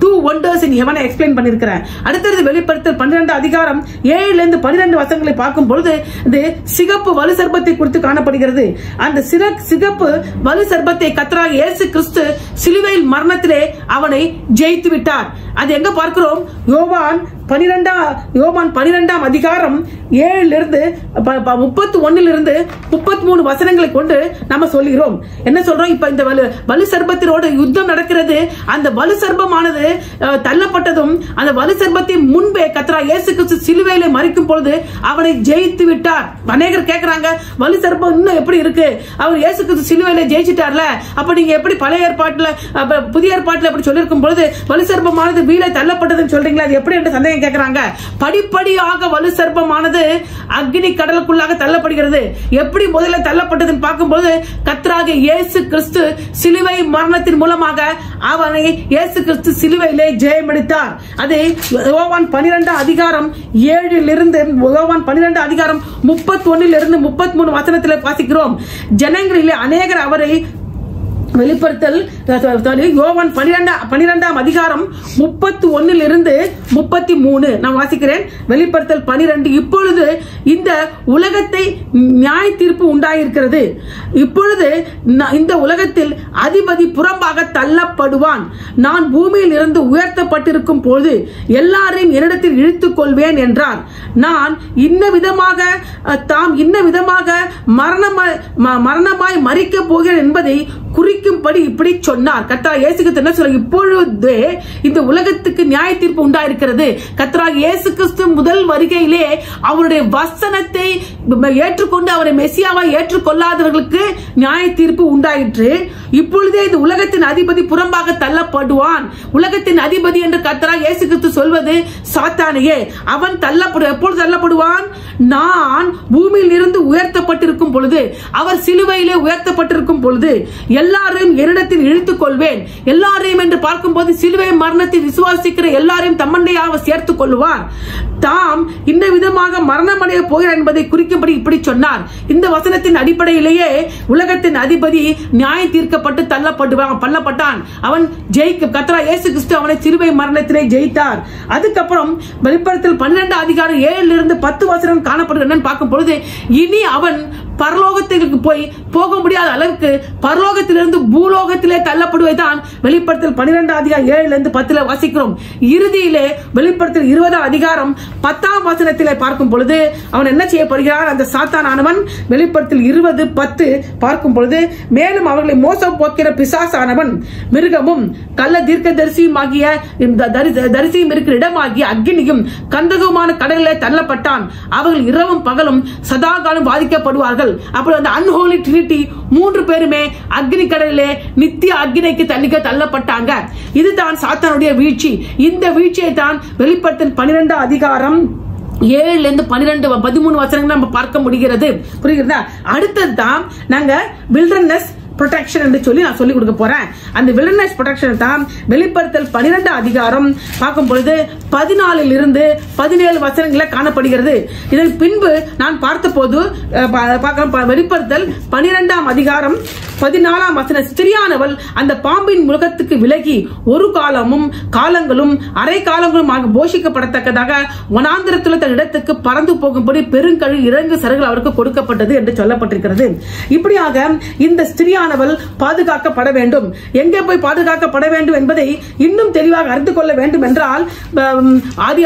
S1: டூ ஒண்டர்ஸ் இன் ஹெவனை எக்ஸ்பிளைன் பண்ணிருக்கிறேன் அடுத்தது வெளிப்படுத்தல் பன்னிரெண்டு அதிகாரம் ஏழுல இருந்து பன்னிரெண்டு வசங்களை பார்க்கும் பொழுது இது சிகப்பு வலு சர்பத்தை குறித்து காணப்படுகிறது அந்த சிற சிகப்பு வலு சர்பத்தை கத்தராக இயேசு கிறிஸ்து சிலுவையில் மரணத்திலே அவனை ஜெயித்து விட்டார் அது எங்க பார்க்கிறோம் யோவான் பனிரெண்டாம் யோவான் பனிரெண்டாம் அதிகாரம் ஏழுல இருந்து முப்பத்தி ஒன்னுல இருந்து முப்பத்தி மூணு வசனங்களை கொண்டு நம்ம சொல்லுகிறோம் என்ன சொல்றோம் இப்ப இந்த வலு வலு சர்பத்தினோட யுத்தம் நடக்கிறது அந்த வலு சர்பமானது அஹ், தள்ளப்பட்டதும் அந்த வலு சர்பத்தின் முன்பே கத்ரா இயேசு கிறிஸ்து சிலுவையில மறிக்கும் பொழுது அவனை ஜெயித்து விட்டார் அநேகர் கேக்குறாங்க வலு சர்பம் இன்னும் எப்படி இருக்கு அவர் இயேசு கிறிஸ்து சிலுவையில ஜெயிச்சிட்டார்ல அப்ப நீங்க எப்படி பழைய ஏற்பாட்டுல அப்ப புதிய ஏற்பாட்டுல அப்படி சொல்லியிருக்கும் பொழுது வலு சர்பமானது வீழ தள்ளப்பட்டதுன்னு சொல்றீங்களா அது எப்படி என்று சந்தேகம் கேக்குறாங்க படிப்படியாக வலு சர்ப்பமானது அக்னி கடலுக்குள்ளாக தள்ளப்படுகிறது எப்படி முதல்ல தள்ளப்பட்டதுன்னு பார்க்கும்போது கத்ராக இயேசு கிறிஸ்து சிலுவை மரணத்தின் மூலமாக அவனை இயேசு கிறிஸ்து சிலுவையிலே ஜெயமெடுத்தார் அது யோவான் பனிரெண்டாம் அதிகாரம் ஏழிலிருந்து யோவான் பனிரெண்டு அதிகாரம் முப்பத்தி ஒன்னில் இருந்து முப்பத்தி மூணு வசனத்தில் வாசிக்கிறோம் ஜனங்களிலே அநேகர் அவரை வெளிப்படுத்தல் sorry, யோவான் பனிரெண்டாம் பனிரெண்டாம் அதிகாரம் முப்பத்தி ஒன்னில் இருந்து முப்பத்தி மூணு நான் வாசிக்கிறேன் வெளிப்படுத்தல் பனிரெண்டு இப்பொழுது இந்த உலகத்தை நியாய தீர்ப்பு உண்டாயிருக்கிறது இப்பொழுது ந- இந்த உலகத்தில் அதிபதி புறம்பாக தள்ளப்படுவான் நான் பூமியில் இருந்து உயர்த்தப்பட்டிருக்கும் பொழுது எல்லாரையும் என்னிடத்தில் இழுத்துக் கொள்வேன் என்றார் நான் இன்ன விதமாக அஹ், தாம் இன்ன விதமாக மரணமாய் ம- மரணமாய் மறிக்க போகிறேன் என்பதை குறிக்கும்படி இப்படி சொன்னார் கத்ரா இயேசு கிறிஸ்து என்ன சொல்ல இப்பொழுதே இந்த உலகத்துக்கு நியாய தீர்ப்பு உண்டாயிருக்கிறது கத்ரா இயேசு கிறிஸ்து முதல் வருகையிலே அவருடைய வசனத்தை ஏற்றுக்கொண்டு அவரை மெசியாவை ஏற்றுக்கொள்ளாதவர்களுக்கு நியாய தீர்ப்பு உண்டாயிற்று இப்பொழுதே இந்த உலகத்தின் அதிபதி புறம்பாக தள்ளப்படுவான் உலகத்தின் அதிபதி என்று கத்தரா இயேசு கிறிஸ்து சொல்வது சாத்தானையே அவன் தள்ளப்படு எப்பொழுது தள்ளப்படுவான் நான் பூமியில் இருந்து உயர்த்தப்பட்டிருக்கும் பொழுது அவர் சிலுவையிலே உயர்த்தப்பட்டிருக்கும் பொழுது எல்லாரையும் என்னிடத்தில் இழுத்துக் கொள்வேன் எல்லாரையும் என்று பார்க்கும்போது சிலுவை மரணத்தை விசுவாசிக்கிற எல்லாரையும் தம்மண்டையாக சேர்த்துக் கொள்வார் தாம் இந்த விதமாக மரணமடைய போகிறார் என்பதை குறிக்கும்படி இப்படி சொன்னார் இந்த வசனத்தின் அடிப்படையிலேயே உலகத்தின் அதிபதி நியாயம் தீர்க்கப்பட்டு தள்ளப்படுவான் பள்ளப்பட்டான் அவன் ஜெயிக்க கத்ரா இயேசு கிறிஸ்து அவனை சிலுவை மரணத்திலே ஜெயித்தார் அதுக்கப்புறம் வெளிப்படத்தில் பன்னிரண்டு அதிகாரம் ஏழுல இருந்து பத்து வசனம் காணப்படுகிறது என்னன்னு பார்க்கும் பொழுது இனி அவன் பரலோகத்திற்கு போய் போக முடியாத அளவுக்கு பரலோகத்திலிருந்து பூலோகத்திலே தள்ளப்படுவதுதான் வெளிப்படுத்தல் பன்னிரெண்டு அதிகாரம் ஏழுல இருந்து பத்துல வாசிக்கிறோம் இறுதியிலே வெளிப்படுத்தல் இருபதாம் அதிகாரம் பத்தாம் வசனத்திலே பார்க்கும் பொழுது அவன் என்ன செய்யப்படுகிறான் அந்த சாத்தானானவன் வெளிப்படுத்தல் இருபது பத்து பார்க்கும் பொழுது மேலும் அவர்களை மோசம் போக்கிற பிசாசானவன் மிருகமும் கள்ள தீர்க்க தரிசியும் ஆகிய இந்த தரி- தரிசியும் இருக்கிற இடமாகிய அக்னியும் கந்தகமான கடலிலே தள்ளப்பட்டான் அவர்கள் இரவும் பகலும் சதா காலம் பாதிக்கப்படுவார்கள் அப்புறம் அந்த அன்ஹோலி ட்ரினிட்டி மூன்று பேருமே அக்னி கடலிலே நித்திய அக்னிக்கு தள்ளிக்க தள்ளப்பட்டாங்க இதுதான் சாத்தானுடைய வீழ்ச்சி இந்த வீழ்ச்சியை தான் வெளிப்படுத்தல் பன்னிரெண்டாம் அதிகாரம் ஏழுல இருந்து பன்னிரெண்டு பதிமூணு வசனங்கள் நம்ம பார்க்க முடிகிறது புரியுறதா அடுத்தது தான் நாங்க வில்டர்னஸ் ப்ரொடெக்ஷன் என்று சொல்லி நான் சொல்லி கொடுக்க போறேன் அந்த வில்டர்னஸ் ப்ரொடெக்ஷன் தான் வெளிப்படுத்தல் பன்னிரெண்டு அதிகாரம் பார்க்கும் பொழுது பதினாலில் இருந்து பதினேழு வசனங்கள காணப்படுகிறது இதன் பின்பு நான் பார்த்தபோது அஹ், பா- பார்க்கிறோம், ப- வெளிப்படுத்தல் பனிரெண்டாம் அதிகாரம் பதினாலாம் வசன ஸ்திரியானவள் அந்த பாம்பின் முகத்துக்கு விலகி ஒரு காலமும் காலங்களும் அரை காலங்களும் ஆக போஷிக்கப்படத்தக்கதாக வனாந்திரத்துல தன் இடத்துக்கு பறந்து போகும்படி பெருங்கழி இறங்கு சரகுகள் அவருக்கு கொடுக்கப்பட்டது என்று சொல்லப்பட்டிருக்கிறது இப்படியாக இந்த ஸ்திரியானவள் பாதுகாக்கப்பட வேண்டும் எங்கே போய் பாதுகாக்கப்பட வேண்டும் என்பதை இன்னும் தெளிவாக அறிந்து கொள்ள வேண்டும் என்றால் ஆம், ஆதி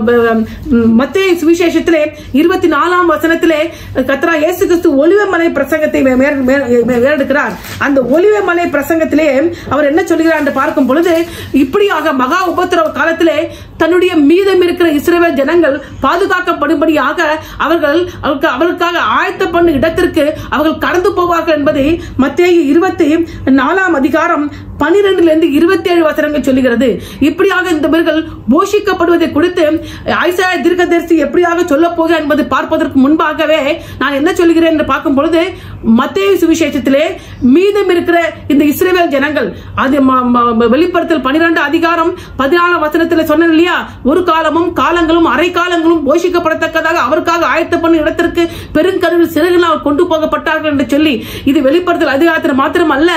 S1: மத்திய சுவிசேஷத்திலே இருபத்தி நாலாம் வசனத்திலே கத்ரா இயேசு கிறிஸ்து ஒலிவமலை பிரசங்கத்தை மே- மே- மே- மே- மேலெடுக்கிறார் அந்த ஒலிவமலை பிரசங்கத்திலே அவர் என்ன சொல்கிறார் என்று பார்க்கும் பொழுது இப்படியாக மகா உபத்திரவ காலத்திலே தன்னுடைய மீதம் இருக்கிற இஸ்ரவேல் ஜனங்கள் பாதுகாக்கப்படும்படியாக அவர்கள் அவருக்கு அவர்களுக்காக ஆயத்த பண்ண இடத்திற்கு அவர்கள் கடந்து போவார்கள் என்பதை மத்தேயு இருபத்தி நாலாம் அதிகாரம் பனிரெண்டுல இருந்து இருபத்தி ஏழு வசனங்கள் சொல்லுகிறது இப்படியாக இந்த பேர்கள் போஷிக்கப்படுவதை குறித்து ஐசாய தீர்க்கதரிசி எப்படியாக சொல்ல போக என்பதை பார்ப்பதற்கு முன்பாகவே நான் என்ன சொல்கிறேன் என்று பார்க்கும் பொழுது மத்தேயு சுவிசேஷத்திலே மீதம் இருக்கிற இந்த இஸ்ரேல் ஜனங்கள் அது ம- ம- வெளிப்படுத்தல் பனிரெண்டு அதிகாரம் பதினாலாம் வசனத்தில் சொன்னேன் இல்லையா ஒரு காலமும் காலங்களும் அரை காலங்களும் போஷிக்கப்படத்தக்கதாக அவருக்காக ஆயத்த பண்ண இடத்திற்கு பெருங்கருவில் சிறகுகள் அவர் கொண்டு போகப்பட்டார்கள் என்று சொல்லி இது வெளிப்படுத்தல் அதிகாரத்தில் மாத்திரம் அல்ல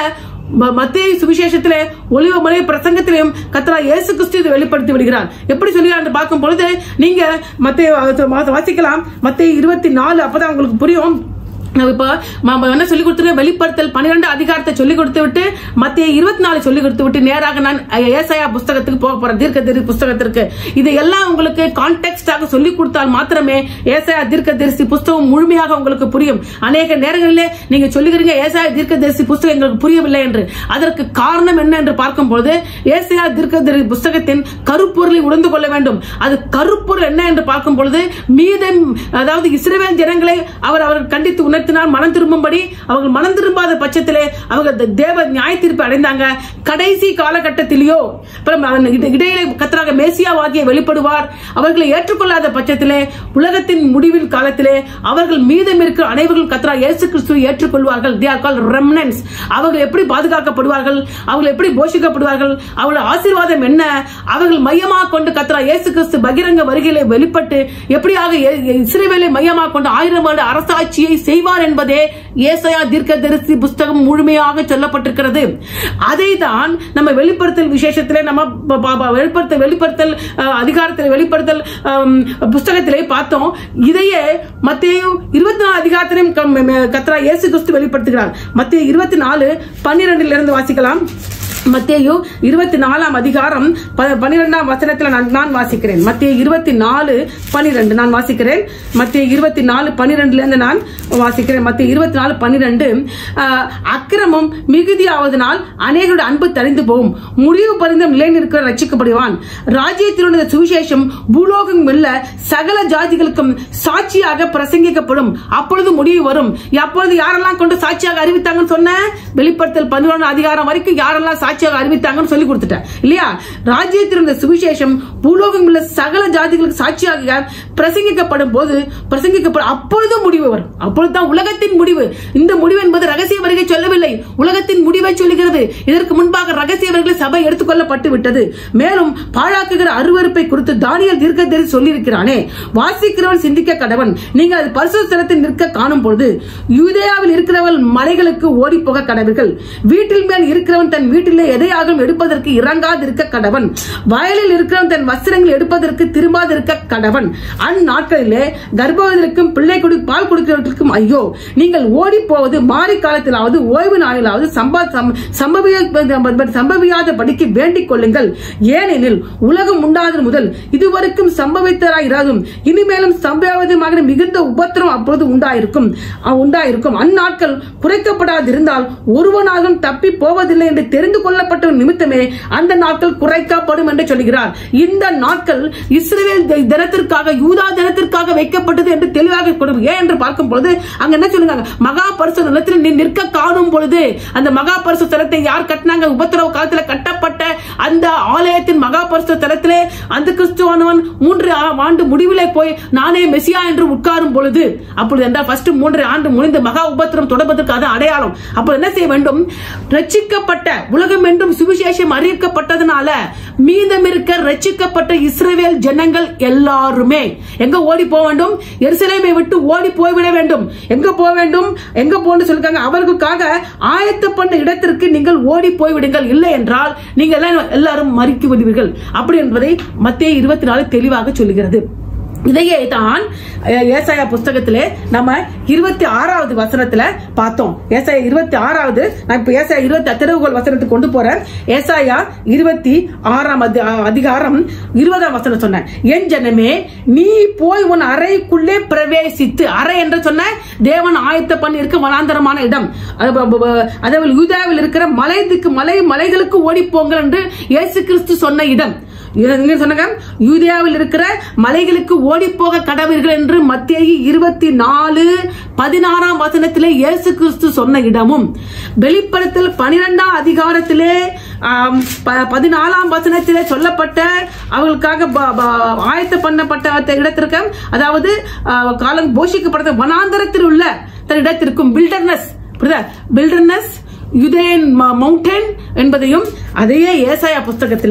S1: ம- மத்தேயு சுவிசேஷத்திலே ஒளிவ மலை பிரசங்கத்திலையும் கத்தரா இயேசு கிறிஸ்து இதை வெளிப்படுத்தி விடுகிறார் எப்படி சொல்கிறார் என்று பார்க்கும் பொழுது நீங்க மத்திய வாசிக்கலாம் மத்திய இருபத்தி நாலு அப்பதான் உங்களுக்கு புரியும் நான் இப்ப ம- என்ன சொல்லி கொடுத்துருக்கேன் வெளிப்படுத்தல் பன்னிரெண்டு அதிகாரத்தை சொல்லி கொடுத்து விட்டு மத்திய இருபத்தி நாலு சொல்லி கொடுத்து விட்டு நேராக நான் ஏசாயா புஸ்தகத்துக்கு போக போறேன் தீர்க்க தரிசி புஸ்தகத்திற்கு இது எல்லாம் உங்களுக்கு கான்டெக்ஸ்டாக சொல்லி கொடுத்தால் மாத்திரமே ஏசாயா தீர்க்க தரிசி புஸ்தகம் முழுமையாக உங்களுக்கு புரியும் அநேக நேரங்களிலே நீங்க சொல்லுகிறீங்க ஏசாயா தீர்க்க தரிசி புஸ்தகம் எங்களுக்கு புரியவில்லை என்று அதற்கு காரணம் என்ன என்று பார்க்கும்போது ஏசாயா தீர்க்க தரிசி புஸ்தகத்தின் கருப்பொருளை உணர்ந்து கொள்ள வேண்டும் அது கருப்பொருள் என்ன என்று பார்க்கும் பொழுது மீதம் அதாவது இஸ்ரவேல் ஜனங்களை அவர் அவர் கண்டித்து உணர்த்தினார் மனம் திரும்பும்படி அவர்கள் மனம் திரும்பாத பட்சத்திலே அவர்கள் த- தேவ நியாய தீர்ப்பு அடைந்தாங்க கடைசி காலகட்டத்திலேயோ அப்புறம் அவன் இட- இடையிலே கத்தராக மேசியாவாகிய வெளிப்படுவார் அவர்களை ஏற்றுக்கொள்ளாத பட்சத்திலே உலகத்தின் முடிவில் காலத்திலே அவர்கள் மீதம் இருக்கிற அனைவரும் கத்தரா இயேசு கிறிஸ்துவை ஏற்றுக்கொள்வார்கள் தே ஆர் கால் ரெம்னன்ஸ் அவர்கள் எப்படி பாதுகாக்கப்படுவார்கள் அவர்கள் எப்படி போஷிக்கப்படுவார்கள் அவர்கள் ஆசீர்வாதம் என்ன அவர்கள் மையமாக கொண்டு கத்தரா இயேசு கிறிஸ்து பகிரங்க வருகையிலே வெளிப்பட்டு எப்படியாக எ- எ- இஸ்ரவேலை மையமாக கொண்டு ஆயிரம் ஆண்டு அரசாட்சியை செய்வார் என்பதே ஏசாயா தீர்க்கதரிசி புஸ்தகம் முழுமையாக சொல்லப்பட்டிருக்கிறது அதை தான் நம்ம வெளிப்படுத்தல் விசேஷத்திலே நம்ம ப- ப- ப- வெளிப்படுத்தல் வெளிப்படுத்தல் அஹ், அதிகாரத்தில் வெளிப்படுத்தல் அம், புஸ்தகத்திலே பார்த்தோம் இதையே மத்தேயு இருபத்தி நாலு அதிகாரத்திலையும் க- ம- ம- கத்ரா இயேசு கிறிஸ்து வெளிப்படுத்துகிறார் மத்திய இருபத்தி நாலு பன்னிரெண்டிலிருந்து இருந்து வாசிக்கலாம் மத்தேயு இருபத்தி நாலாம் அதிகாரம் ப- பன்னிரெண்டாம் வசனத்துல நான் நான் வாசிக்கிறேன் மத்திய இருபத்தி நாலு பன்னிரெண்டு நான் வாசிக்கிறேன் மத்திய இருபத்தி நாலு பன்னிரெண்டுல இருந்து நான் வாசிக்கிறேன் மத்திய இருபத்தி நாலு பன்னிரெண்டு ஆஹ், அக்கிரமம் மிகுதியாவதனால் அநேகருடைய அன்பு தரிந்து போகும் முடிவு பரிந்தம் நிலை நிற்க ரட்சிக்கப்படுவான் ராஜ்யத்தினுடைய சுவிசேஷம் பூலோகம் வெல்ல சகல ஜாதிகளுக்கும் சாட்சியாக பிரசங்கிக்கப்படும் அப்பொழுது முடிவு வரும் அப்பொழுது யாரெல்லாம் கொண்டு சாட்சியாக அறிவித்தாங்கன்னு சொன்ன வெளிப்படுத்தல் பதினொன்று அதிகாரம் வரைக்கும் யாரெல்லாம் சாட்சியாக அறிவித்தாங்கன்னு சொல்லி கொடுத்துட்டேன் இல்லையா ராஜ்யத்தினுடைய சுவிசேஷம் பூலோகம் உள்ள சகல ஜாதிகளுக்கு சாட்சியாக பிரசங்கிக்கப்படும் போது பிரசங்கிக்கப்படும் அப்பொழுது முடிவு வரும் அப்பொழுதுதான் உலகத்தின் முடிவு இந்த முடிவு என்பது ரகசிய வருகை சொல்லவில்லை உலகத்தின் முடிவை சொல்லுகிறது இதற்கு முன்பாக ரகசிய வருகை சபை எடுத்துக்கொள்ளப்பட்டு விட்டது மேலும் பாழாக்குகிற அருவருப்பை குறித்து தானியல் தீர்க்கதரிசி சொல்லியிருக்கிறானே வாசிக்கிறவன் சிந்திக்க கடவன் நீங்கள் அது பரிசுத்தலத்தில் நிற்க காணும் பொழுது யூதேயாவில் இருக்கிறவள் மலைகளுக்கு ஓடி போக கடவர்கள் வீட்டில் மேல் இருக்கிறவன் தன் வீட்டிலே எதையாகும் எடுப்பதற்கு இறங்காதிருக்க கடவன் வயலில் இருக்கிறவன் தன் வஸ்திரங்கள் எடுப்பதற்கு திரும்பாதிருக்க கடவன் அந்நாட்களிலே கர்ப்பவதிற்கும் பிள்ளை குடி பால் கொடுக்கிறவர்களுக்கும் ஐயோ நீங்கள் ஓடி போவது மாறி காலத்திலாவது ஓய்வு நாளிலாவது சம்பா சம்- சம்பவிய சம்பவியாத படிக்கு வேண்டிக் கொள்ளுங்கள் ஏனெனில் உலகம் உண்டாதது முதல் இதுவரைக்கும் சம்பவித்தராயிராதும் இனிமேலும் சம்பவியமாக மிகுந்த உபத்திரம் அப்பொழுது உண்டாயிருக்கும் அஹ் உண்டாயிருக்கும் அந்நாட்கள் குறைக்கப்படாதிருந்தால் ஒருவனாகவும் தப்பி போவதில்லை என்று தெரிந்து கொள்ளப்பட்ட நிமித்தமே அந்த நாட்கள் குறைக்கப்படும் என்று சொல்கிறார் இந்த நாட்கள் இஸ்ரேல் தி- தினத்திற்காக யூதா தினத்திற்காக வைக்கப்பட்டது என்று தெளிவாக கொடுக்கும் ஏன் என்று பார்க்கும் பொழுது அங்க என்ன சொல்லுங்க மகா பரிசு நிலத்தில் நீ நிற்க காணும் பொழுது அந்த மகா பரிசு தலத்தை யார் கட்டினாங்க உபத்திரவ காலத்துல கட்டப்பட்ட அந்த ஆலயத்தின் மகா பரிசு தலத்திலே அந்த கிறிஸ்துவானவன் மூன்று ஆ- ஆண்டு முடிவிலே போய் நானே மெசியா என்று உட்காரும் பொழுது அப்பொழுது என்றால் ஃபர்ஸ்ட் மூன்று ஆண்டு முடிந்து மகா உபத்திரம் தொடர்வதற்கு அது அடையாளம் அப்போ என்ன செய்ய வேண்டும் ரட்சிக்கப்பட்ட உலகம் என்றும் சுவிசேஷம் அறிவிக்கப்பட்டதுனால மீதம் இருக்க ரட்சிக்கப்பட்ட இஸ்ரவேல் ஜனங்கள் எல்லாருமே எங்க ஓடி போக வேண்டும் எருசலேமை விட்டு ஓடி போய்விட வேண்டும் எங்க போக வேண்டும் எங்க போன்னு சொல்லிருக்காங்க அவர்களுக்காக ஆயத்த பண்ண இடத்திற்கு நீங்கள் ஓடி போய்விடுங்கள் இல்லை என்றால் நீங்கள் எல்லாம் எல்லாரும் மறித்து விடுவீர்கள் அப்படி என்பதை மத்திய இருபத்தி நாலு தெளிவாக சொல்லுகிறது இதையே தான் அஹ், ஏசாயா புஸ்தகத்திலே நம்ம இருபத்தி ஆறாவது வசனத்துல பார்த்தோம் ஏசாயா இருபத்தி ஆறாவது நான் இப்ப ஏசாயா இருபத்தி திறவுகோல் வசனத்துக்கு கொண்டு போறேன் ஏசாயா இருபத்தி ஆறாம் அதி- அதிகாரம் இருபதாம் வசனம் சொன்னேன் என் ஜனமே நீ போய் உன் அறைக்குள்ளே பிரவேசித்து அறை என்று சொன்ன தேவன் ஆயத்த பண்ணி இருக்க வனாந்தரமான இடம் அது ப- ப- ப- அதாவது யூதாவில் இருக்கிற மலைக்கு மலை மலைகளுக்கு ஓடி போங்கள் என்று இயேசு கிறிஸ்து சொன்ன இடம் என்ன சொன்னாங்க யூதேயாவில் இருக்கிற மலைகளுக்கு ஓடி போக கடவீர்கள் என்று மத்திய இருபத்தி நாலு பதினாறாம் வசனத்திலே இயேசு கிறிஸ்து சொன்ன இடமும் வெளிப்படுத்தல் பனிரெண்டாம் அதிகாரத்திலே ஆம், ப- பதினாலாம் வசனத்திலே சொல்லப்பட்ட அவர்களுக்காக ப- ப- ஆயத்த பண்ணப்பட்ட இடத்திற்கு அதாவது ஆ, காலம் போஷிக்கப்பட்ட வனாந்தரத்தில் உள்ள தன் இடத்திற்கும் பில்டர்னஸ் புரியுதா பில்டர்னஸ் யுதேன் மவுண்டன் என்பதையும் அதையே ஏசாயா புஸ்தகத்திலே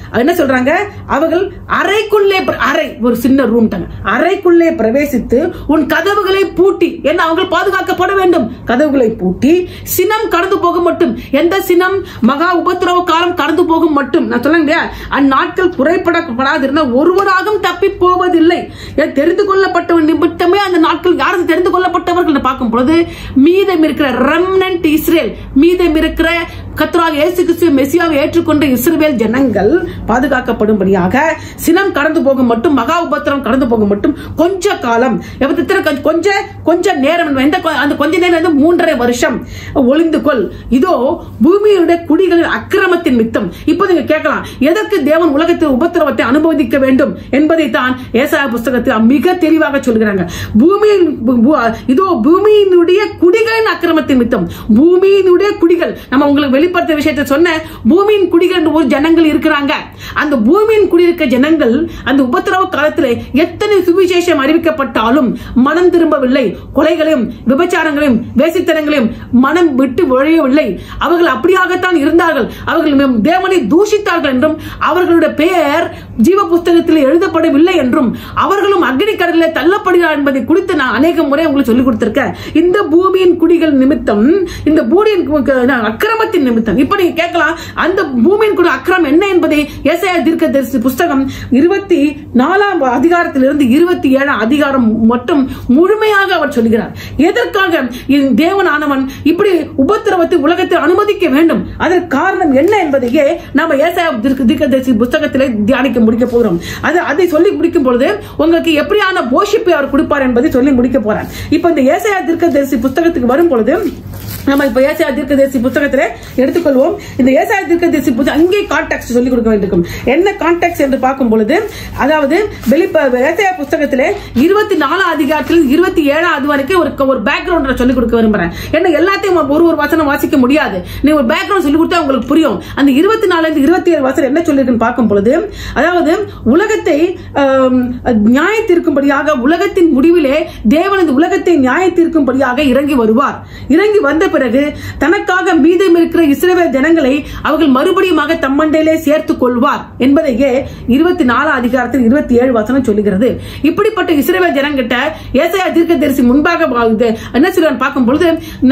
S1: என்ன சொல்றாங்க அவர்கள் அறைக்குள்ளே பிர- அறை ஒரு சின்ன ரூம் தாங்க அறைக்குள்ளே பிரவேசித்து உன் கதவுகளை பூட்டி என்ன அவர்கள் பாதுகாக்கப்பட வேண்டும் கதவுகளை பூட்டி சினம் கடந்து போகும் மட்டும் எந்த சினம் மகா உபத்திரவ காலம் கடந்து போகும் மட்டும் நான் சொல்லுங்க இல்லையா அந்நாட்கள் குறைப்படப்படாதிருந்தால் ஒருவராகவும் தப்பி போவதில்லை ஏன் தெரிந்து கொள்ளப்பட்டவன் நிமித்தமே அந்த நாட்கள் யாரும் தெரிந்து கொள்ளப்பட்டவர்கள் பார்க்கும் பொழுது மீதம் இருக்கிற ரெம்னன்ட் இஸ்ரேல் மீதம் இருக்கிற கத்ராக இயேசு கிறிஸ்து மெசியாவை ஏற்றுக்கொண்ட இஸ்ரவேல் ஜனங்கள் பாதுகாக்கப்படும்படியாக சினம் கடந்து போகும் மட்டும் மகா உபத்திரம் கடந்து போகும் மட்டும் கொஞ்ச காலம் எவ்வளவு கொஞ்ச- கொஞ்ச கொஞ்ச நேரம் எந்த கொ- அந்த கொஞ்ச நேரம் வந்து மூன்றரை வருஷம் ஒளிந்து கொள் இதோ பூமியுடைய குடிகளின் அக்கிரமத்தின் மித்தம் இப்போ நீங்க கேட்கலாம் எதற்கு தேவன் உலகத்தில் உபத்திரவத்தை அனுபவிக்க வேண்டும் என்பதை தான் ஏசாயா புஸ்தகத்தில் மிக தெளிவாக சொல்கிறாங்க பூமியின் பூ- பூ- இதோ பூமியினுடைய குடிகளின் அக்கிரமத்தின் மித்தம் பூமியினுடைய குடிகள் நம்ம உங்களுக்கு வெளிப்படுத்த விஷயத்தை சொன்ன பூமியின் குடிகள் என்று ஒரு ஜனங்கள் இருக்கிறாங்க அந்த பூமியின் குடியிருக்க ஜனங்கள் அந்த உபத்திரவ காலத்தில் எத்தனை சுவிசேஷம் அறிவிக்கப்பட்டாலும் மனம் திரும்பவில்லை கொலைகளையும் விபச்சாரங்களையும் வேசித்தனங்களையும் மனம் விட்டு ஒழியவில்லை அவர்கள் அப்படியாகத்தான் இருந்தார்கள் அவர்கள் மேம் தேவனை தூஷித்தார்கள் என்றும் அவர்களுடைய பெயர் ஜீவ புஸ்தகத்தில் எழுதப்படவில்லை என்றும் அவர்களும் அக்னி கடலில் தள்ளப்படுகிறார் என்பதை குறித்து நான் அநேக முறை உங்களுக்கு சொல்லிக் கொடுத்திருக்கேன் இந்த பூமியின் குடிகள் நிமித்தம் இந்த பூமியின் கு- கு- அக்கிரமத்தின் நிமித்தம் இப்ப நீங்க கேட்கலாம் அந்த பூமியின் குடி அக்கிரம் என்ன என்பதை ஏசாயா தீர்க்க தரிசி புஸ்தகம் இருபத்தி நாலாம் அதிகாரத்திலிருந்து இருபத்தி ஏழாம் அதிகாரம் மட்டும் முழுமையாக அவர் சொல்கிறார் எதற்காக இந்த தேவனானவன் இப்படி உபத்திரவத்தை உலகத்தில் அனுமதிக்க வேண்டும் அதற்கு காரணம் என்ன என்பதையே நாம ஏசாயா தீர்க்க தீர்க்கதரிசி புஸ்தகத்திலே தியானிக்க முடிக்க போகிறோம் அது அதை சொல்லி முடிக்கும் பொழுது உங்களுக்கு எப்படியான போஷிப்பை அவர் கொடுப்பார் என்பதை சொல்லி முடிக்க போறேன் இப்ப இந்த ஏசாயா தீர்க்கதரிசி புஸ்தகத்துக்கு வரும் பொழுது நம்ம இப்ப ஏசாயா தீர்க்கதரிசி புத்தகத்திலே எடுத்துக்கொள்வோம் இந்த ஏசாயா தீர்க்கதரிசி புத்தகம் அங்கே கான்டாக்ட் சொல்லிக் கொடுக்க வேண்டும் என்ன கான்டாக்ட் என்று பார்க்கும் பொழுது அதாவது வெளிப்ப ஏசாயா புஸ்தகத்திலே இருபத்தி நாலாம் அதிகாரத்தில் இருபத்தி ஏழாம் அது வரைக்கும் ஒரு ஒரு பேக்ரவுண்ட் சொல்லிக் கொடுக்க விரும்புறேன் ஏன்னா எல்லாத்தையும் ஒரு ஒரு வசனம் வாசிக்க முடியாது நீ ஒரு பேக்ரவுண்ட் சொல்லி கொடுத்தா உங்களுக்கு புரியும் அந்த இருபத்தி நாலுல இருந்து இருபத்தி ஏழு வசனம் என்ன சொல்லிருக்குன்னு பார்க்கும் பொழுது அதாவது உலகத்தை ஆம், நியாய தீர்க்கும்படியாக உலகத்தின் முடிவிலே தேவன் இந்த உலகத்தை நியாய தீர்க்கும்படியாக இறங்கி வருவார் இறங்கி வந்த பிறகு தனக்காக மீதம் இருக்கிற இஸ்ரவேல் ஜனங்களை அவர்கள் மறுபடியுமாக தம்மண்டையிலே சேர்த்துக் கொள்வார் என்பதையே இருபத்தி நாலாம் அதிகாரத்தில் இருபத்தி ஏழு வசனம் சொல்லுகிறது இப்படிப்பட்ட இஸ்ரவேல் ஜனங்கிட்ட ஏசாயா தீர்க்கதரிசி முன்பாக வா- இது என்ன சொல்றாரு பார்க்கும் பொழுது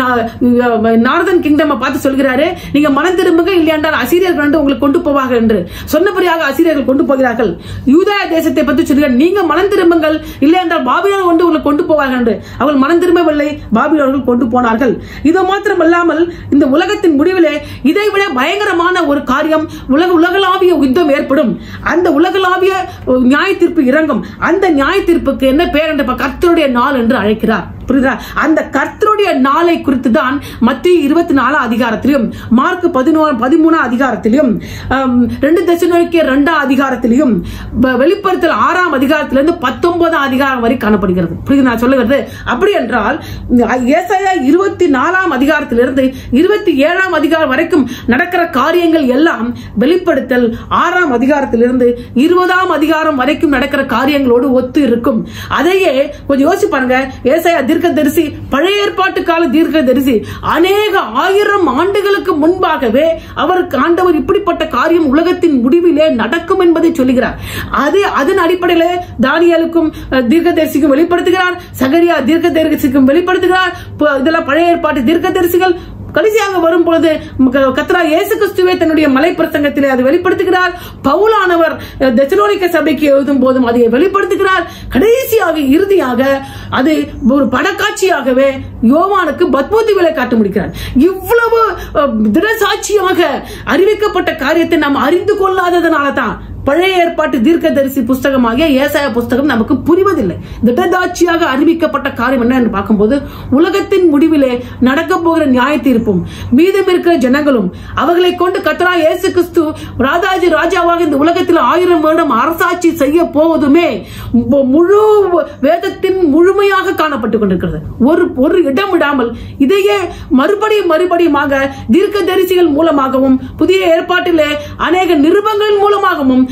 S1: நார்தன் கிங்டம் பார்த்து சொல்கிறாரு நீங்க மனம் திரும்புங்க இல்லையென்றால் அசீரியர்கள் வந்து உங்களுக்கு கொண்டு போவார்கள் என்று சொன்னபடியாக அசீரியர்கள் கொண்டு போகிறார்கள் யூதயா தேசத்தை பற்றி சொல்கிறார் நீங்க மனம் திரும்புங்கள் இல்லை என்றால் பாபிலோன் வந்து உங்களை கொண்டு போவார்கள் என்று அவர்கள் மனம் திரும்பவில்லை பாபிலோன்கள் கொண்டு போனார்கள் இது மாத்திரமல்லாமல் இந்த உலகத்தின் முடிவிலே இதை விட பயங்கரமான ஒரு காரியம் உலக உலகளாவிய யுத்தம் ஏற்படும் அந்த உலகளாவிய நியாய தீர்ப்பு இறங்கும் அந்த நியாய தீர்ப்புக்கு என்ன பேர் என்று பா- கர்த்தருடைய நாள் என்று அழைக்கிறார் புரியுதா அந்த கர்த்தருடைய நாளை குறித்து தான் மத்திய இருபத்தி நாலாம் அதிகாரத்திலும் மார்க் பதினோரு பதிமூணாம் அதிகாரத்திலும் ஆம், ரெண்டு தசனோக்கிய ரெண்டாம் அதிகாரத்திலையும் வ- வெளிப்படுத்தல் ஆறாம் அதிகாரத்திலிருந்து பத்தொன்பதாம் அதிகாரம் வரை காணப்படுகிறது புரியுது நான் சொல்லுகிறது அப்படி என்றால் ஏசாயா இருபத்தி நாலாம் அதிகாரத்திலிருந்து இருபத்தி ஏழாம் அதிகாரம் வரைக்கும் நடக்கிற காரியங்கள் எல்லாம் வெளிப்படுத்தல் ஆறாம் அதிகாரத்திலிருந்து இருபதாம் அதிகாரம் வரைக்கும் நடக்கிற காரியங்களோடு ஒத்து இருக்கும் அதையே கொஞ்சம் யோசிச்சு பாருங்க ஏசாயா தீர்க்கதரிசி பழைய ஏற்பாட்டு கால தீர்க்கதரிசி அநேக ஆயிரம் ஆண்டுகளுக்கு முன்பாகவே அவருக்கு ஆண்டவர் இப்படிப்பட்ட காரியம் உலகத்தின் முடிவிலே நடக்கும் என்பதை சொல்லுகிறார் அது அதன் அடிப்படையில் தானியலுக்கும் அஹ், தீர்க்கதரிசிக்கும் வெளிப்படுத்துகிறார் சகரியா தீர்க்கதரிசிக்கும் வெளிப்படுத்துகிறார் ப- இதெல்லாம் பழைய ஏற்பாட்டு தீர்க்கதரிசிகள் கடைசியாக வரும் பொழுது ம- கத்ரா இயேசு கிறிஸ்துவே தன்னுடைய மலை பிரசங்கத்திலே அதை வெளிப்படுத்துகிறார் பவுலானவர் அஹ், தெசலோனிக்க சபைக்கு எழுதும் போதும் அதை வெளிப்படுத்துகிறார் கடைசியாக இறுதியாக அது ஒரு படக்காட்சியாகவே யோவானுக்கு பத்மூத்தி விலை காட்ட முடிக்கிறார் இவ்வளவு அஹ், திடசாட்சியாக அறிவிக்கப்பட்ட காரியத்தை நாம் அறிந்து கொள்ளாததனால தான் பழைய ஏற்பாட்டு தீர்க்கதரிசி புஸ்தகமாகிய ஏசாய புஸ்தகம் நமக்கு புரிவதில்லை திடதாட்சியாக அறிவிக்கப்பட்ட காரியம் என்ன என்று பார்க்கும்போது உலகத்தின் முடிவிலே நடக்க போகிற நியாய தீர்ப்பும் மீதம் இருக்கிற ஜனங்களும் அவர்களை கொண்டு கத்தரா இயேசு கிறிஸ்து ராதாஜி ராஜாவாக இந்த உலகத்தில் ஆயிரம் வருடம் அரசாட்சி செய்ய போவதுமே மு- முழு வேதத்தின் முழுமையாக காணப்பட்டுக் கொண்டிருக்கிறது ஒரு ஒரு இடம் விடாமல் இதையே மறுபடியும் மறுபடியுமாக தீர்க்க தரிசிகள் மூலமாகவும் புதிய ஏற்பாட்டிலே அநேக நிருபங்கள் மூலமாகவும்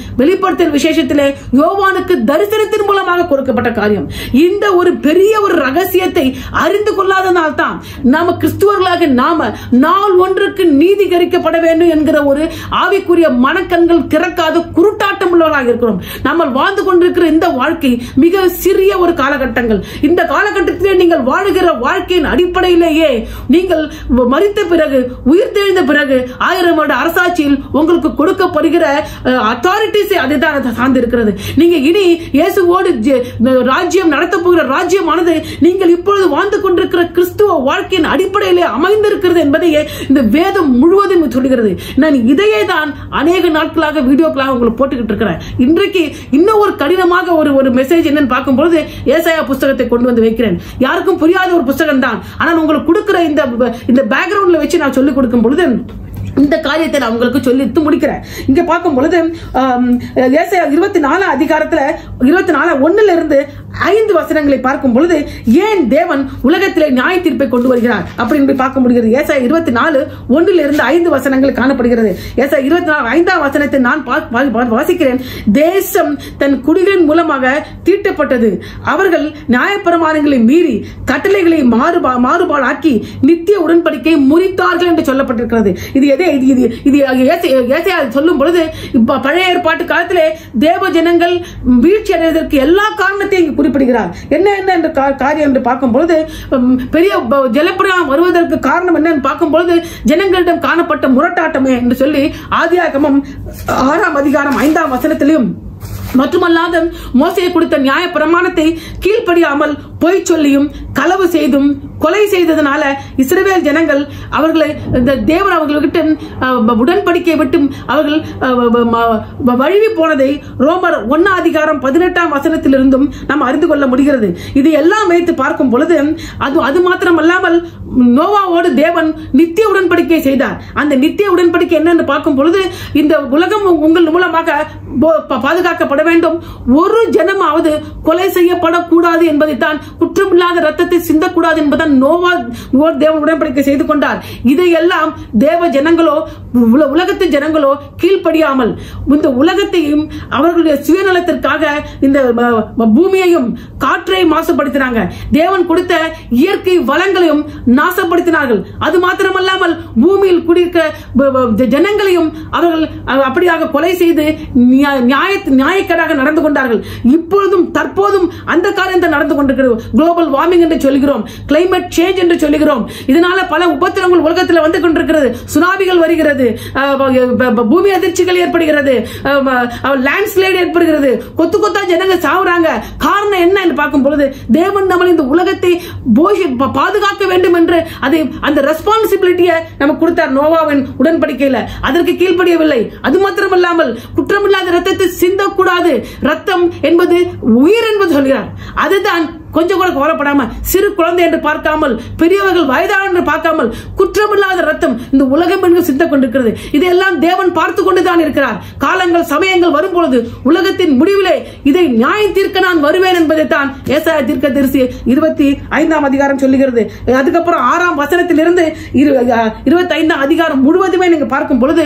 S1: வெளிப்படுத்தல் விசேஷத்திலே யோவானுக்கு தரிசனத்தின் மூலமாக கொடுக்கப்பட்ட காரியம் இந்த ஒரு பெரிய ஒரு ரகசியத்தை அறிந்து கொள்ளாதனால் தான் நாம கிறிஸ்துவர்களாக நாம நாள் ஒன்றுக்கு நீதிகரிக்கப்பட வேண்டும் என்கிற ஒரு ஆவிக்குரிய மனக்கண்கள் திறக்காத குருட்டாட்டம் உள்ளவர்களாக இருக்கிறோம் நம்ம வாழ்ந்து கொண்டிருக்கிற இந்த வாழ்க்கை மிக சிறிய ஒரு காலகட்டங்கள் இந்த காலகட்டத்திலே நீங்கள் வாழுகிற வாழ்க்கையின் அடிப்படையிலேயே நீங்கள் மறித்த பிறகு உயிர் தெழுந்த பிறகு ஆயிரம் வருட அரசாட்சியில் உங்களுக்கு கொடுக்கப்படுகிற அத்தாரிட்டிஸ் அதை தான் சார்ந்து இருக்கிறது நீங்க இனி இயேசுவோடு ஜெ- ராஜ்யம் நடத்த போகிற ராஜ்யமானது நீங்கள் இப்பொழுது வாழ்ந்து கொண்டிருக்கிற கிறிஸ்துவ வாழ்க்கையின் அடிப்படையிலே அமைந்திருக்கிறது என்பதையே இந்த வேதம் முழுவதும் சொல்லுகிறது நான் இதையே தான் அநேக நாட்களாக வீடியோக்களாக உங்களுக்கு போட்டுக்கிட்டு இருக்கிறேன் இன்றைக்கு இன்னும் ஒரு கடினமாக ஒரு ஒரு மெசேஜ் என்னன்னு பார்க்கும்பொழுது ஏசாயா புஸ்தகத்தை கொண்டு வந்து வைக்கிறேன் யாருக்கும் புரியாத ஒரு புஸ்தகம் தான் ஆனால் உங்களுக்கு கொடுக்கிற இந்த இந்த பேக்ரவுண்ட்ல வச்சு நான் சொல்லிக் கொடுக்கும் பொழுது இந்த காரியத்தை நான் உங்களுக்கு சொல்லித்து முடிக்கிறேன் இங்க பார்க்கும் பொழுது ஆம், ஏசாயா இருபத்தி நாலு அதிகாரத்துல இருபத்தி நாலு ஒண்ணுல இருந்து ஐந்து வசனங்களை பார்க்கும் பொழுது ஏன் தேவன் உலகத்திலே நியாய தீர்ப்பை கொண்டு வருகிறார் அப்படின்னு போய் பார்க்க முடிகிறது ஏசாயா இருபத்தி நாலு ஒன்றில் இருந்து ஐந்து வசனங்கள் காணப்படுகிறது ஏசாயா இருபத்தி நாலு ஐந்தாம் வசனத்தை நான் பா- பா- பா- வாசிக்கிறேன் தேசம் தன் குடிகளின் மூலமாக தீட்டப்பட்டது அவர்கள் நியாயப்பிரமாணங்களை மீறி கட்டளைகளை மாறுபா மாறுபாடாக்கி நித்திய உடன்படிக்கை முறித்தார்கள் என்று சொல்லப்பட்டிருக்கிறது இது எதே இது இது இது ஏசை- ஏசாயா சொல்லும் பொழுது இப்ப பழைய ஏற்பாட்டு காலத்திலே தேவ ஜனங்கள் வீழ்ச்சி அடைவதற்கு எல்லா காரணத்தையும் இங்கு குறிப்பிடுகிறார் என்ன என்ன என்ற கா- காரியம் என்று பார்க்கும் பொழுது உம், பெரிய ப- ஜலப்பிரயாணம் வருவதற்கு காரணம் என்னன்னு பார்க்கும் பொழுது ஜனங்களிடம் காணப்பட்ட முரட்டாட்டமே என்று சொல்லி ஆதியாகமம் ஆறாம் அதிகாரம் ஐந்தாம் வசனத்திலும் மட்டுமல்லாத மோசையை கொடுத்த நியாய பிரமாணத்தை கீழ்ப்படியாமல் பொய் சொல்லியும் களவு செய்தும் கொலை செய்ததனால இஸ்ரவேல் ஜனங்கள் அவர்களை இந்த தேவன் அவர்கள்கிட்ட அஹ், உடன்படிக்கையை விட்டு அவர்கள் அஹ், வ- ம- வ- வழுவி போனதை ரோமர் ஒன்னா அதிகாரம் பதினெட்டாம் வசனத்திலிருந்தும் நாம் அறிந்து கொள்ள முடிகிறது இது எல்லாம் வைத்து பார்க்கும் பொழுது அது அது மாத்திரமல்லாமல் நோவாவோடு தேவன் நித்திய உடன்படிக்கை செய்தார் அந்த நித்திய உடன்படிக்கை என்னன்னு பார்க்கும் பொழுது இந்த உலகம் உ- உங்கள் மூலமாக போ- ப- பாதுகாக்கப்பட வேண்டும் ஒரு ஜனமாவது கொலை செய்யப்படக்கூடாது என்பதைத்தான் குற்றமில்லாத ரத்தத்தை சிந்தக்கூடாது என்பதுதான் நோவா நோவா தேவன் உடன்படிக்கை செய்து கொண்டார் இதையெல்லாம் தேவ ஜனங்களோ உல- உலகத்து ஜனங்களோ கீழ்ப்படியாமல் இந்த உலகத்தையும் அவர்களுடைய சுயநலத்திற்காக இந்த ம- ம- பூமியையும் காற்றை மாசுபடுத்தினாங்க தேவன் கொடுத்த இயற்கை வளங்களையும் நாசப்படுத்தினார்கள் அது மாத்திரமல்லாமல் பூமியில் குடியிருக்க ப- ப- ஜனங்களையும் அவர்கள் அ- அப்படியாக கொலை செய்து நியா- நியாய நியாயக்கேடாக நடந்து கொண்டார்கள் இப்பொழுதும் தற்போதும் அந்த காரியம் தான் நடந்து கொண்டிருக்கிறது குளோபல் வார்மிங் என்று சொல்கிறோம் கிளைமேட் சேஞ்ச் என்று சொல்கிறோம் இதனால பல உபத்திரங்கள் உலகத்தில் வந்து கொண்டிருக்கிறது சுனாமிகள் வருகிறது அஹ், ப- ப- பூமி அதிர்ச்சிகள் ஏற்படுகிறது லேண்ட்ஸ்லைடு ஏற்படுகிறது கொத்து கொத்தா ஜனங்க சாவுறாங்க காரணம் என்ன என்று பார்க்கும் பொழுது தேவன் நம்ம இந்த உலகத்தை போஷி ப- பாதுகாக்க வேண்டும் என்று அதை அந்த ரெஸ்பான்சிபிலிட்டியை நமக்கு கொடுத்தார் நோவாவின் உடன்படிக்கையில அதற்கு கீழ்ப்படியவில்லை அது மாத்திரமல்லாமல் குற்றமில்லாத ரத்தத்தை சிந்தக்கூடாது ரத்தம் என்பது உயிர் என்பது சொல்கிறார் அதுதான் கொஞ்சம் கூட கவலைப்படாம சிறு குழந்தை என்று பார்க்காமல் பெரியவர்கள் வயதான என்று பார்க்காமல் குற்றமில்லாத ரத்தம் இந்த உலகம் என்று சிந்த கொண்டிருக்கிறது இதையெல்லாம் தேவன் பார்த்து கொண்டுதான் இருக்கிறார் காலங்கள் சமயங்கள் வரும் பொழுது உலகத்தின் முடிவிலே இதை நியாயம் தீர்க்க நான் வருவேன் என்பதைத்தான் ஏசாய தீர்க்க தரிசி இருபத்தி ஐந்தாம் அதிகாரம் சொல்லுகிறது அதுக்கப்புறம் ஆறாம் வசனத்திலிருந்து இருபத்தி ஐந்தாம் அதிகாரம் முழுவதுமே நீங்க பார்க்கும் பொழுது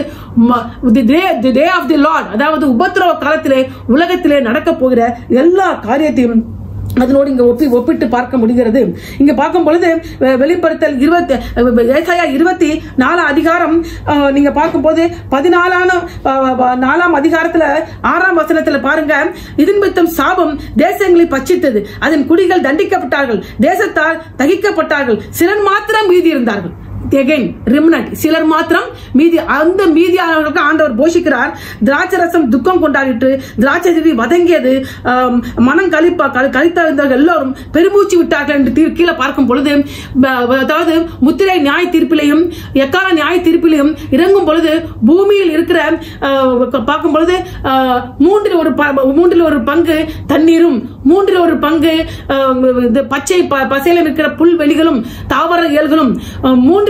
S1: டே ஆஃப் தி லார்ட் அதாவது உபத்திரவ காலத்திலே உலகத்திலே நடக்க போகிற எல்லா காரியத்தையும் அதனோடு இங்க ஒப்பி ஒப்பிட்டு பார்க்க முடிகிறது இங்க பார்க்கும் பொழுது அஹ், வெளிப்படுத்தல் இருபத்தி ஏசாயா இருபத்தி நாலாம் அதிகாரம் அஹ், நீங்க பார்க்கும்போது பதினாலான அஹ், அஹ், நாலாம் அதிகாரத்துல ஆறாம் வசனத்துல பாருங்க இதன் மித்தம் சாபம் தேசங்களை பட்சித்தது அதன் குடிகள் தண்டிக்கப்பட்டார்கள் தேசத்தால் தகிக்கப்பட்டார்கள் சிலர் மாத்திரம் மீதி இருந்தார்கள் again remnant சிலர் மாத்திரம் மீதி அந்த மீதியானவர்களுக்கு ஆண்டவர் போஷிக்கிறார் திராட்சை ரசம் துக்கம் கொண்டாடிட்டு திராட்சை செடி வதங்கியது ஆம், மனம் கழிப்பா கழி- கழித்தவர்கள் எல்லாரும் பெருமூச்சு விட்டார்கள் என்று தீர் கீழே பார்க்கும் பொழுது ப- அதாவது முத்திரை நியாய தீர்ப்பிலையும் எக்கால நியாய தீர்ப்பிலையும் இறங்கும் பொழுது பூமியில் இருக்கிற ஆஹ், பார்க்கும் பொழுது ஆஹ், மூன்றில் ஒரு ப- மூன்றில் ஒரு பங்கு தண்ணீரும் மூன்றில் ஒரு பங்கு ஆஹ், இது பச்சை ப- பசையில இருக்கிற புல்வெளிகளும் தாவர இயல்களும் ஆஹ், மூன்றில்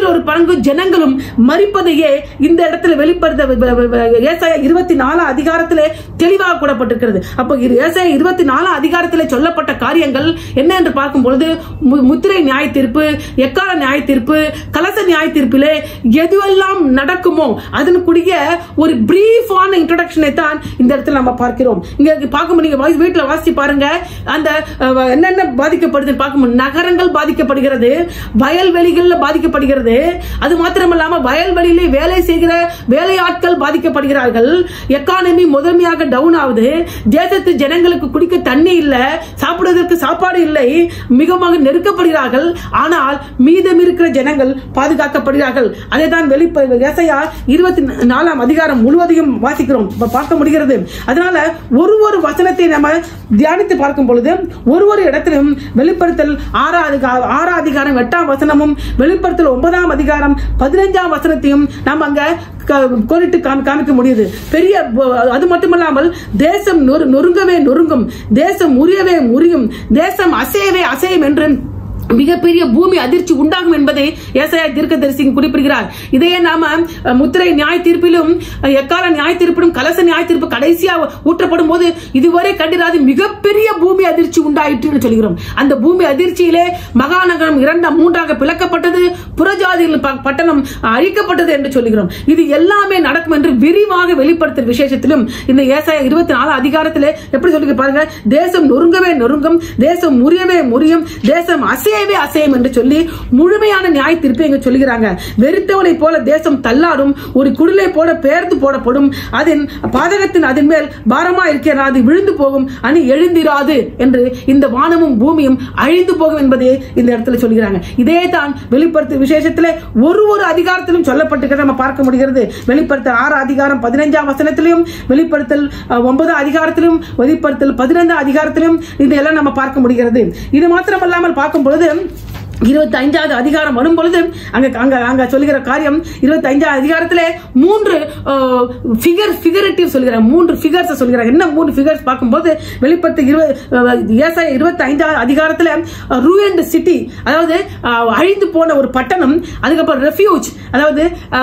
S1: மூன்றில் ஒரு பங்கு ஜனங்களும் மறிப்பதையே இந்த இடத்துல வெளிப்படுத்த ஏசாயா இருபத்தி நாலு அதிகாரத்திலே தெளிவாக கூடப்பட்டிருக்கிறது அப்போ இரு- ஏசாயா இருபத்தி நாலு அதிகாரத்திலே சொல்லப்பட்ட காரியங்கள் என்ன என்று பார்க்கும் பொழுது மு- முத்திரை நியாய தீர்ப்பு எக்கால நியாய தீர்ப்பு கலச நியாய தீர்ப்பிலே எதுவெல்லாம் நடக்குமோ அதனுக்குரிய ஒரு பிரீஃபான இன்ட்ரோடக்ஷனை தான் இந்த இடத்துல நம்ம பார்க்கிறோம் இங்க பார்க்கும்போது நீங்க வாசி- வீட்டுல வாசி பாருங்க அந்த அஹ், என்னென்ன பாதிக்கப்படுது பார்க்கும்போது நகரங்கள் பாதிக்கப்படுகிறது வயல்வெளிகள்ல பாதிக்கப்படுகிறது அது மாத்திரமல்லாம வயல்வெளியிலே வேலை செய்கிற வேலையாட்கள் பாதிக்கப்படுகிறார்கள் எக்கானமி முதன்மையாக டவுன் ஆகுது தேசத்து ஜனங்களுக்கு குடிக்க தண்ணி இல்ல சாப்பிடுவதற்கு சாப்பாடு இல்லை மிகவும் நெருக்கப்படுகிறார்கள் ஆனால் மீதம் இருக்கிற ஜனங்கள் பாதுகாக்கப்படுகிறார்கள் அதை தான் வெளிப்ப ஏசாயா இருபத்தி நாலாம் அதிகாரம் முழுவதையும் வாசிக்கிறோம் இப்ப பார்க்க முடிகிறது அதனால ஒரு ஒரு வசனத்தை நம்ம தியானித்து பார்க்கும் பொழுது ஒரு ஒரு இடத்திலும் வெளிப்படுத்தல் ஆறாம் அதிகாரம் ஆறாம் அதிகாரம் எட்டாம் வசனமும் வெளிப்படுத்தல் ஒன்பதாம் அதிகாரம் பதினைஞ்சாம் வசனத்தையும் நாம் அங்க க- கோடிட்டு காமி- காமிக்க முடியுது பெரிய ப- அது மட்டுமல்லாமல் தேசம் நொறு- நொறுங்கவே நொறுங்கும் தேசம் முறியவே முறியும் தேசம் அசையவே அசையும் என்று மிகப்பெரிய பூமி அதிர்ச்சி உண்டாகும் என்பதை ஏசாயா தீர்க்கதரிசி குறிப்பிடுகிறார் இதையே நாம அஹ், முத்திரை நியாய தீர்ப்பிலும் அஹ், எக்கால நியாய தீர்ப்பிலும் கலச நியாய தீர்ப்பு கடைசியா ஊற்றப்படும் போது இதுவரை கண்டிராது மிகப்பெரிய பூமி அதிர்ச்சி உண்டாயிற்று சொல்கிறோம் அந்த பூமி அதிர்ச்சியிலே மகாநகரம் இரண்டாம் மூன்றாக பிளக்கப்பட்டது புறஜாதிகள் ப- பட்டணம் அழிக்கப்பட்டது என்று சொல்கிறோம் இது எல்லாமே நடக்கும் என்று விரிவாக வெளிப்படுத்தும் விசேஷத்திலும் இந்த ஏசாயா இருபத்தி நாலு அதிகாரத்திலே எப்படி சொல்லி பாருங்க தேசம் நொறுங்கவே நொறுங்கும் தேசம் முறியவே முறியும் தேசம் அசையவே அசையும் என்று சொல்லி முழுமையான நியாய தீர்ப்பை இங்க சொல்லுகிறாங்க வெறுத்தவனை போல தேசம் தள்ளாடும் ஒரு குடிலை போல பெயர்த்து போடப்படும் அதன் பாதகத்தின் அதன் மேல் பாரமா இருக்கிற அது விழுந்து போகும் அணி எழுந்திராது என்று இந்த வானமும் பூமியும் அழிந்து போகும் என்பதை இந்த இடத்துல சொல்கிறாங்க இதே தான் வெளிப்படுத்த விசேஷத்திலே ஒரு ஒரு அதிகாரத்திலும் சொல்லப்பட்டிருக்கிறத நம்ம பார்க்க முடிகிறது வெளிப்படுத்தல் ஆறு அதிகாரம் பதினைஞ்சாம் வசனத்திலும் வெளிப்படுத்தல் அஹ், ஒன்பதாம் அதிகாரத்திலும் வெளிப்படுத்தல் பதினைந்தாம் அதிகாரத்திலும் இதெல்லாம் நம்ம பார்க்க முடிகிறது இது மாத்திரமல்லாமல் பார்க்கும் பொழுது இருபத்தி ஐந்தாவது அதிகாரம் வரும் பொழுது அங்க அங்க அங்க சொல்லுகிற காரியம் இருபத்தி ஐந்தாவது அதிகாரத்திலே மூன்று ஃபிகர் ஃபிகரேட்டிவ் சொல்கிறார் மூன்று ஃபிகர்ஸ் சொல்கிறார் என்ன மூன்று ஃபிகர்ஸ் பார்க்கும்போது வெளிப்படுத்த இருபது ஏசாய இருபத்தி ஐந்தாவது அதிகாரத்துல ரூயண்ட் சிட்டி அதாவது அஹ், அழிந்து போன ஒரு பட்டணம் அதுக்கப்புறம் ரெஃப்யூஜ் அதாவது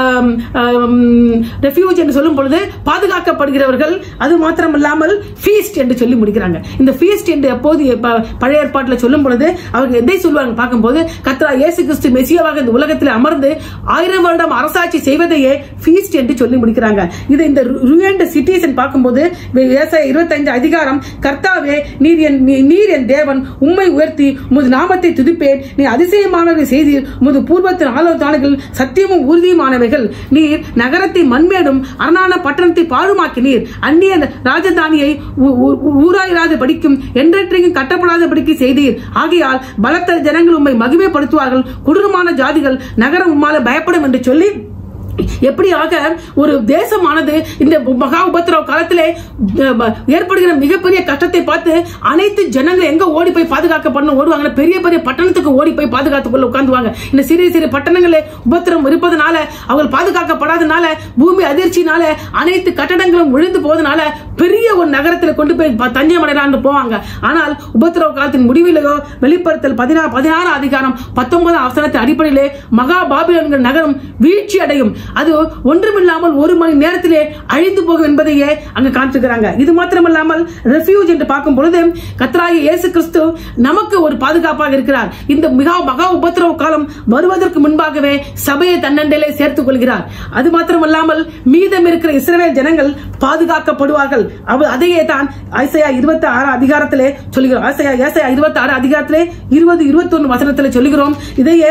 S1: ரெஃப்யூஜ் என்று சொல்லும் பொழுது பாதுகாக்கப்படுகிறவர்கள் அது மாத்திரம் இல்லாமல் ஃபீஸ்ட் என்று சொல்லி முடிக்கிறாங்க இந்த ஃபீஸ்ட் என்று எப்போது ப- பழைய ஏற்பாட்டில் சொல்லும் பொழுது அவர்கள் எதை சொல்வாங்க பார்க்கும்போது கத்ரா இயேசு கிறிஸ்து மெசியாவாக இந்த உலகத்தில் அமர்ந்து ஆயிரம் வருடம் அரசாட்சி செய்வதையே ஃபீஸ்ட் என்று சொல்லி முடிக்கிறாங்க இது இந்த ருயண்ட் சிட்டிசன் பார்க்கும்போது ஏசாயா இருபத்தைந்து அதிகாரம் கர்த்தாவே நீர் என் நீ- நீர் என் தேவன் உம்மை உயர்த்தி உமது நாமத்தை துதிப்பேன் நீ அதிசயமானவை செய்தீர் உமது பூர்வத்தின் ஆலோசனைகள் சத்தியமும் உறுதியுமானவைகள் நீர் நகரத்தை மண்மேடும் அரணான பட்டணத்தை பாழுமாக்கினீர் அந்நிய ராஜதானியை ஊ- ஊ- ஊராயிராத படிக்கும் என்றென்றைக்கும் கட்டப்படாத படிக்க செய்தீர் ஆகையால் பலத்த ஜனங்கள் உம்மை மகிமைப்படுத்துவார்கள் கொடூரமான ஜாதிகள் நகரம் உம்மால பயப்படும் என்று சொல்லி எப்படியாக ஒரு தேசமானது இந்த மகா உபத்திரவ காலத்திலே அஹ், ப- ஏற்படுகிற மிகப்பெரிய கஷ்டத்தை பார்த்து அனைத்து ஜனங்கள் எங்க ஓடி போய் பாதுகாக்கப்படணும் ஓடுவாங்க பெரிய பெரிய பட்டணத்துக்கு ஓடி போய் பாதுகாத்துக் கொள்ள உட்கார்ந்துவாங்க இந்த சிறிய சிறிய பட்டணங்களில் உபத்திரம் இருப்பதனால அவர்கள் பாதுகாக்கப்படாதனால பூமி அதிர்ச்சினால அனைத்து கட்டடங்களும் விழுந்து போவதனால பெரிய ஒரு நகரத்தில் கொண்டு போய் ப- தஞ்சம் அடையலான்னு போவாங்க ஆனால் உபத்திரவ காலத்தின் முடிவிலேயோ வெளிப்படுத்தல் பதினாறு பதினாறு அதிகாரம் பத்தொன்பதாம் அவசரத்தின் அடிப்படையிலே மகா பாபிலோன்கிற நகரம் வீழ்ச்சி அடையும் அது ஒன்றுமில்லாமல் ஒரு மணி நேரத்திலே அழிந்து போகும் என்பதையே அங்க காண்பிக்கிறாங்க இது மாத்திரமல்லாமல் ரெஃப்யூஜ் என்று பார்க்கும் பொழுது கத்ராய இயேசு கிறிஸ்து நமக்கு ஒரு பாதுகாப்பாக இருக்கிறார் இந்த மிக மகா உபத்திரவ காலம் வருவதற்கு முன்பாகவே சபையை தன்னண்டையிலே சேர்த்துக் கொள்கிறார் அது மாத்திரமல்லாமல் மீதம் இருக்கிற இஸ்ரவேல் ஜனங்கள் பாதுகாக்கப்படுவார்கள் அவ அதையே தான் ஐசையா இருபத்தி ஆறு அதிகாரத்திலே சொல்லுகிறோம் ஐசையா ஏசையா இருபத்தி ஆறு அதிகாரத்திலே இருபது இருபத்தொன்னு வசனத்திலே சொல்லுகிறோம் இதையே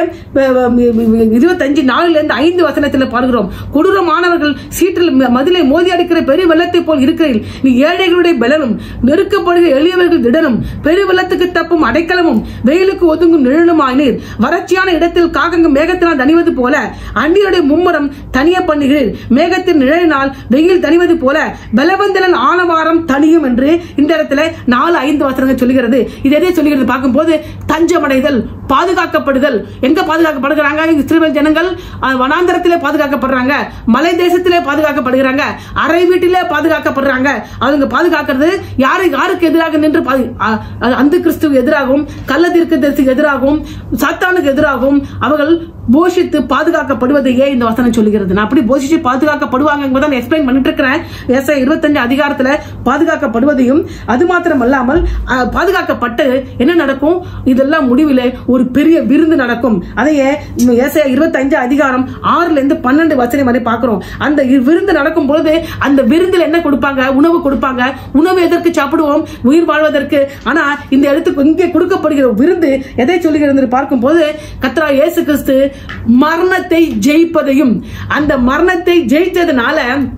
S1: இருபத்தஞ்சு நாலுல இருந்து ஐந்து வசனத்தில் பார்க்கிறோம் கொடூரமானவர்கள் சீற்றில் ம- மதிலை மோதி அடிக்கிற பெரிய வெள்ளத்தை போல் இருக்கிறீர்கள் நீ ஏழைகளுடைய பலனும் நெருக்கப்படுகிற எளியவர்கள் திடனும் பெரு வெள்ளத்துக்கு தப்பும் அடைக்கலமும் வெயிலுக்கு ஒதுங்கும் நிழலுமாயினீர் வறட்சியான இடத்தில் காகங்கும் மேகத்தினால் தணிவது போல அந்நியருடைய மும்முரம் தனிய பண்ணுகிறீர் மேகத்தின் நிழலினால் வெயில் தணிவது போல பலவந்தலன் ஆனவாரம் தனியும் என்று இந்த இடத்துல நாலு ஐந்து வசனங்கள் சொல்லுகிறது இது எதை சொல்லுகிறது பார்க்கும்போது தஞ்சமடைதல் பாதுகாக்கப்படுதல் எங்க பாதுகாக்கப்படுகிறாங்க இஸ்ரேல் ஜனங்கள் அஹ், வனாந்தரத்திலே பாதுகாக்க பாதுகாக்கப்படுறாங்க மலை தேசத்திலே பாதுகாக்கப்படுகிறாங்க அறை வீட்டிலே பாதுகாக்கப்படுறாங்க அவங்க பாதுகாக்கிறது யாரு யாருக்கு எதிராக நின்று பாது- அ- அ- அந்த கிறிஸ்துவ எதிராகவும் கள்ளத்திற்கு தரிசிக்கு எதிராகவும் சாத்தானுக்கு எதிராகவும் அவர்கள் போஷித்து பாதுகாக்கப்படுவதையே இந்த வசனம் சொல்லுகிறது நான் அப்படி போஷிச்சு பாதுகாக்கப்படுவாங்க என்பதை எக்ஸ்பிளைன் பண்ணிட்டு இருக்கிறேன் ஏசாயா இருபத்தஞ்சு அதிகாரத்துல பாதுகாக்கப்படுவதையும் அது மாத்திரம் அல்லாமல் அஹ், பாதுகாக்கப்பட்டு என்ன நடக்கும் இதெல்லாம் முடிவிலே ஒரு பெரிய விருந்து நடக்கும் அதையே ஏசாயா இருபத்தஞ்சு அதிகாரம் ஆறுல இருந்து பன்னெண்டு வசனம் வரை பார்க்கிறோம் அந்த இ- விருந்து நடக்கும் பொழுது அந்த விருந்தில் என்ன கொடுப்பாங்க உணவு கொடுப்பாங்க உணவு எதற்கு சாப்பிடுவோம் உயிர் வாழ்வதற்கு ஆனா இந்த இடத்துக்கு இங்கே கொடுக்கப்படுகிற விருந்து எதை சொல்லுகிறது என்று பார்க்கும்போது கத்ரா இயேசு கிறிஸ்து மரணத்தை ஜெயிப்பதையும் அந்த மரணத்தை ஜெயித்ததுனால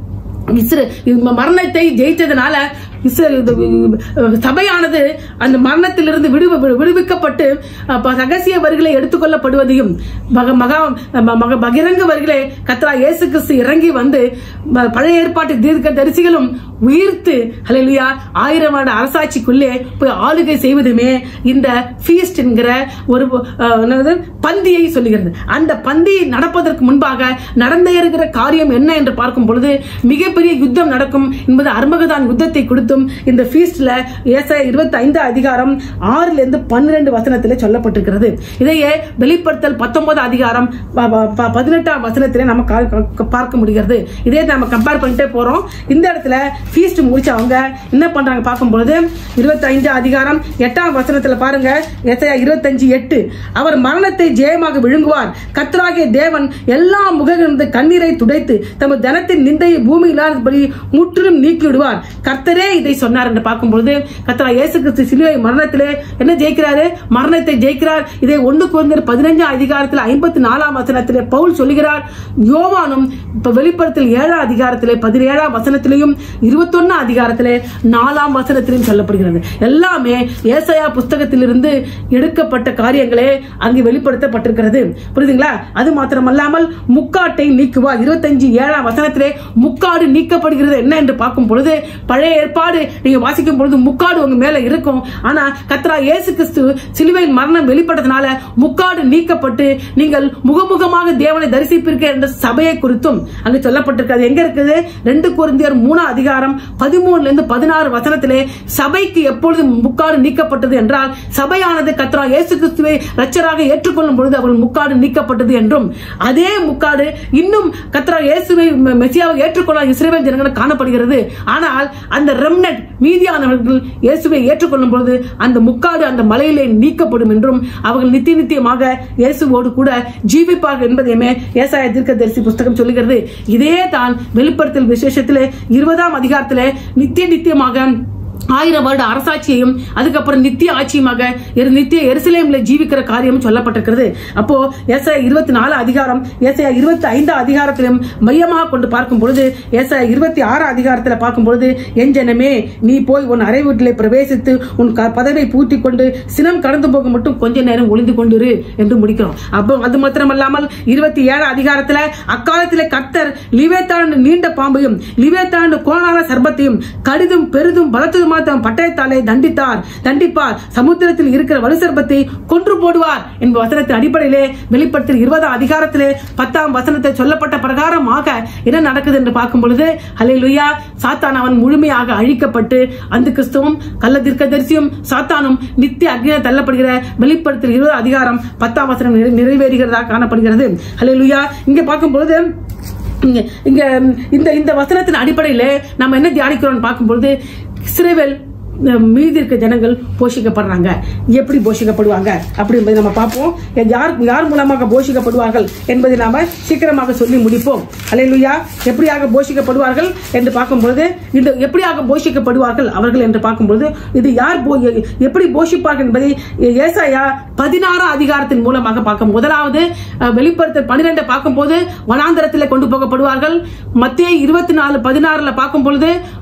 S1: இஸ்ர- இந்த மரணத்தை ஜெயித்ததுனால இஸ்ர- இது, அஹ், சபையானது அந்த மரணத்திலிருந்து விடுவி விடு- விடுவிக்கப்பட்டு அப்ப ரகசிய வரிகளை எடுத்துக்கொள்ளப்படுவதையும் மக- மகா ம- மக- பகிரங்க வரிகளை கத்ரா இயேசு கிறிஸ்து இறங்கி வந்து ம- பழைய ஏற்பாட்டு தீர்க்க தரிசிகளும் உயிர்த்து ஹalleluya ஆயிரம் வருட அரசாட்சிக்குள்ளே போய் ஆளுகை செய்வதுமே இந்த ஃபீஸ்ட் என்கிற ஒரு அஹ், என்னது பந்தியை சொல்லுகிறது அந்த பந்தி நடப்பதற்கு முன்பாக நடந்த இருக்கிற காரியம் என்ன என்று பார்க்கும் பொழுது மிகப்பெரிய யுத்தம் நடக்கும் என்பது அர்மகதான் யுத்தத்தை கொடுத்தும் இந்த ஃபீஸ்ட்ல ஏசாயா இருபத்தி ஐந்து அதிகாரம் ஆறுல இருந்து பன்னிரண்டு வசனத்திலே சொல்லப்பட்டிருக்கிறது இதையே வெளிப்படுத்தல் பத்தொன்பது அதிகாரம் ப- ப- ப- பதினெட்டாம் வசனத்திலே நம்ம கா- கா- பார்க்க முடிகிறது இதே நம்ம கம்பேர் பண்ணிட்டே போறோம் இந்த இடத்துல ஃபீஸ்ட் முடிச்சவங்க என்ன பண்றாங்க பார்க்கும்பொழுது இருபத்தி ஐந்து அதிகாரம் எட்டாம் வசனத்துல பாருங்க ஏசாயா இருபத்தஞ்சு எட்டு அவர் மரணத்தை ஜெயமாக விழுங்குவார் கர்த்தராகிய தேவன் எல்லா முகங்களிலிருந்து கண்ணீரை துடைத்து தமது தனத்தின் நிந்தையை பூமி இல்லாதபடி முற்றிலும் நீக்கிவிடுவார் கர்த்தரே இதை சொன்னார் என்று பார்க்கும்பொழுது கர்த்தரா இயேசு கிறிஸ்து சிலுவை மரணத்திலே என்ன ஜெயிக்கிறாரு மரணத்தை ஜெயிக்கிறார் இதை ஒன்று குழந்தை பதினஞ்சாம் அதிகாரத்தில் ஐம்பத்தி நாலாம் வசனத்திலே பவுல் சொல்லுகிறார் யோவானும் இப்ப வெளிப்படத்தில் ஏழாம் அதிகாரத்திலே பதினேழாம் வசனத்திலையும் இருபத்தொன்னு அதிகாரத்திலே நாலாம் வசனத்திலையும் சொல்லப்படுகிறது எல்லாமே ஏசாயா புஸ்தகத்திலிருந்து எடுக்கப்பட்ட காரியங்களே அங்கு வெளிப்படுத்தப்பட்டிருக்கிறது புரியுதுங்களா அது மாத்திரமல்லாமல் முக்காட்டை நீக்குவார் இருபத்தஞ்சு ஏழாம் வசனத்திலே முக்காடு நீக்கப்படுகிறது என்ன என்று பார்க்கும் பொழுது பழைய ஏற்பாடு நீங்க வாசிக்கும் பொழுது முக்காடு உங்க மேல இருக்கும் ஆனா கத்ரா இயேசு கிறிஸ்து சிலுவையில் மரணம் வெளிப்பட்டதுனால முக்காடு நீக்கப்பட்டு நீங்கள் முகமுகமாக தேவனை தரிசிப்பீர்கள் என்ற சபையை குறித்தும் அங்கு சொல்லப்பட்டிருக்கிறது எங்க இருக்குது ரெண்டு குருந்தியர் மூணாம் அதிகாரம் பதிமூணுல இருந்து பதினாறு வசனத்திலே சபைக்கு எப்பொழுது முக்காடு நீக்கப்பட்டது என்றால் சபையானது கத்ரா இயேசு கிறிஸ்துவை ரச்சராக ஏற்றுக்கொள்ளும் பொழுது அவர்கள் முக்காடு நீக்கப்பட்டது என்றும் அதே முக்காடு இன்னும் கத்ரா இயேசுவை மெ- மெசியாவை ஏற்றுக்கொள்ள இஸ்ரேல் ஜனங்களுக்கு காணப்படுகிறது ஆனால் அந்த ரெம்னட் மீதியானவர்கள் இயேசுவை ஏற்றுக்கொள்ளும் பொழுது அந்த முக்காடு அந்த மலையிலே நீக்கப்படும் என்றும் அவர்கள் நித்திய நித்தியமாக இயேசுவோடு கூட ஜீவிப்பார்கள் என்பதையுமே ஏசாய தீர்க்கதரிசி புஸ்தகம் சொல்லுகிறது இதே தான் வெளிப்படுத்தல் விசேஷத்திலே இருபதாம் அதிகாரத்திலே நித்திய நித்தியமாக ஆயிரம் வருட அரசாட்சியையும் அதுக்கப்புறம் நித்திய ஆட்சியுமாக இரு நித்திய எருசலேம்ல ஜீவிக்கிற காரியம் சொல்லப்பட்டிருக்கிறது அப்போ ஏசாயா இருபத்தி நாலு அதிகாரம் ஏசாயா இருபத்தி ஐந்து அதிகாரத்திலும் மையமாக கொண்டு பார்க்கும் பொழுது ஏசாயா இருபத்தி ஆறு அதிகாரத்தில் பார்க்கும் பொழுது என் ஜனமே நீ போய் உன் அறை வீட்டிலே பிரவேசித்து உன் க- பதவை பூட்டி கொண்டு சினம் கடந்து போக மட்டும் கொஞ்ச நேரம் ஒளிந்து கொண்டிரு என்று முடிக்கிறோம் அப்போ அது மாத்திரமல்லாமல் இருபத்தி ஏழு அதிகாரத்துல அக்காலத்திலே கர்த்தர் லிவேத்தான் நீண்ட பாம்பையும் லிவேத்தான் கோணான சர்பத்தையும் கடிதும் பெரிதும் பலத்ததுமா தம் பட்டயத்தாலே தண்டித்தார் தண்டிப்பார் சமுத்திரத்தில் இருக்கிற வலு சர்பத்தை கொன்று போடுவார் என்ப வசனத்தின் அடிப்படையிலே வெளிப்படுத்தல் இருபதாம் அதிகாரத்திலே பத்தாம் வசனத்தை சொல்லப்பட்ட பிரகாரமாக என்ன நடக்குது என்று பார்க்கும் பொழுது ஹalleluya சாத்தான் அவன் முழுமையாக அழிக்கப்பட்டு அந்த கிறிஸ்துவும் கள்ள தீர்க்கதரிசியும் சாத்தானும் நித்திய அக்னியில தள்ளப்படுகிற வெளிப்படுத்தல் இருபது அதிகாரம் பத்தாம் வசனம் நிறை- நிறைவேறுகிறதா காணப்படுகிறது ஹalleluya இங்க பார்க்கும் பொழுது இங்க இங்க இந்த இந்த வசனத்தின் அடிப்படையில நம்ம என்ன தியானிக்கிறோம்னு பார்க்கும்பொழுது இஸ்ரேவேல் அஹ், மீதி இருக்க ஜனங்கள் போஷிக்கப்படுறாங்க எப்படி போஷிக்கப்படுவாங்க அப்படி என்பதை நம்ம பார்ப்போம் யார் யார் மூலமாக போஷிக்கப்படுவார்கள் என்பதை நாம சீக்கிரமாக சொல்லி முடிப்போம் அல்லேலூயா எப்படியாக போஷிக்கப்படுவார்கள் என்று பார்க்கும்பொழுது இந்த எப்படியாக போஷிக்கப்படுவார்கள் அவர்கள் என்று பார்க்கும்பொழுது இது யார் போ- எப்படி போஷிப்பார்கள் என்பதை ஏசாயா பதினாறாம் அதிகாரத்தின் மூலமாக பார்க்க முதலாவது அஹ், வெளிப்படுத்தல் பன்னிரெண்டை பார்க்கும்போது வனாந்தரத்தில் கொண்டு போகப்படுவார்கள் மத்திய இருபத்தி நாலு பதினாறுல பார்க்கும் பொழுது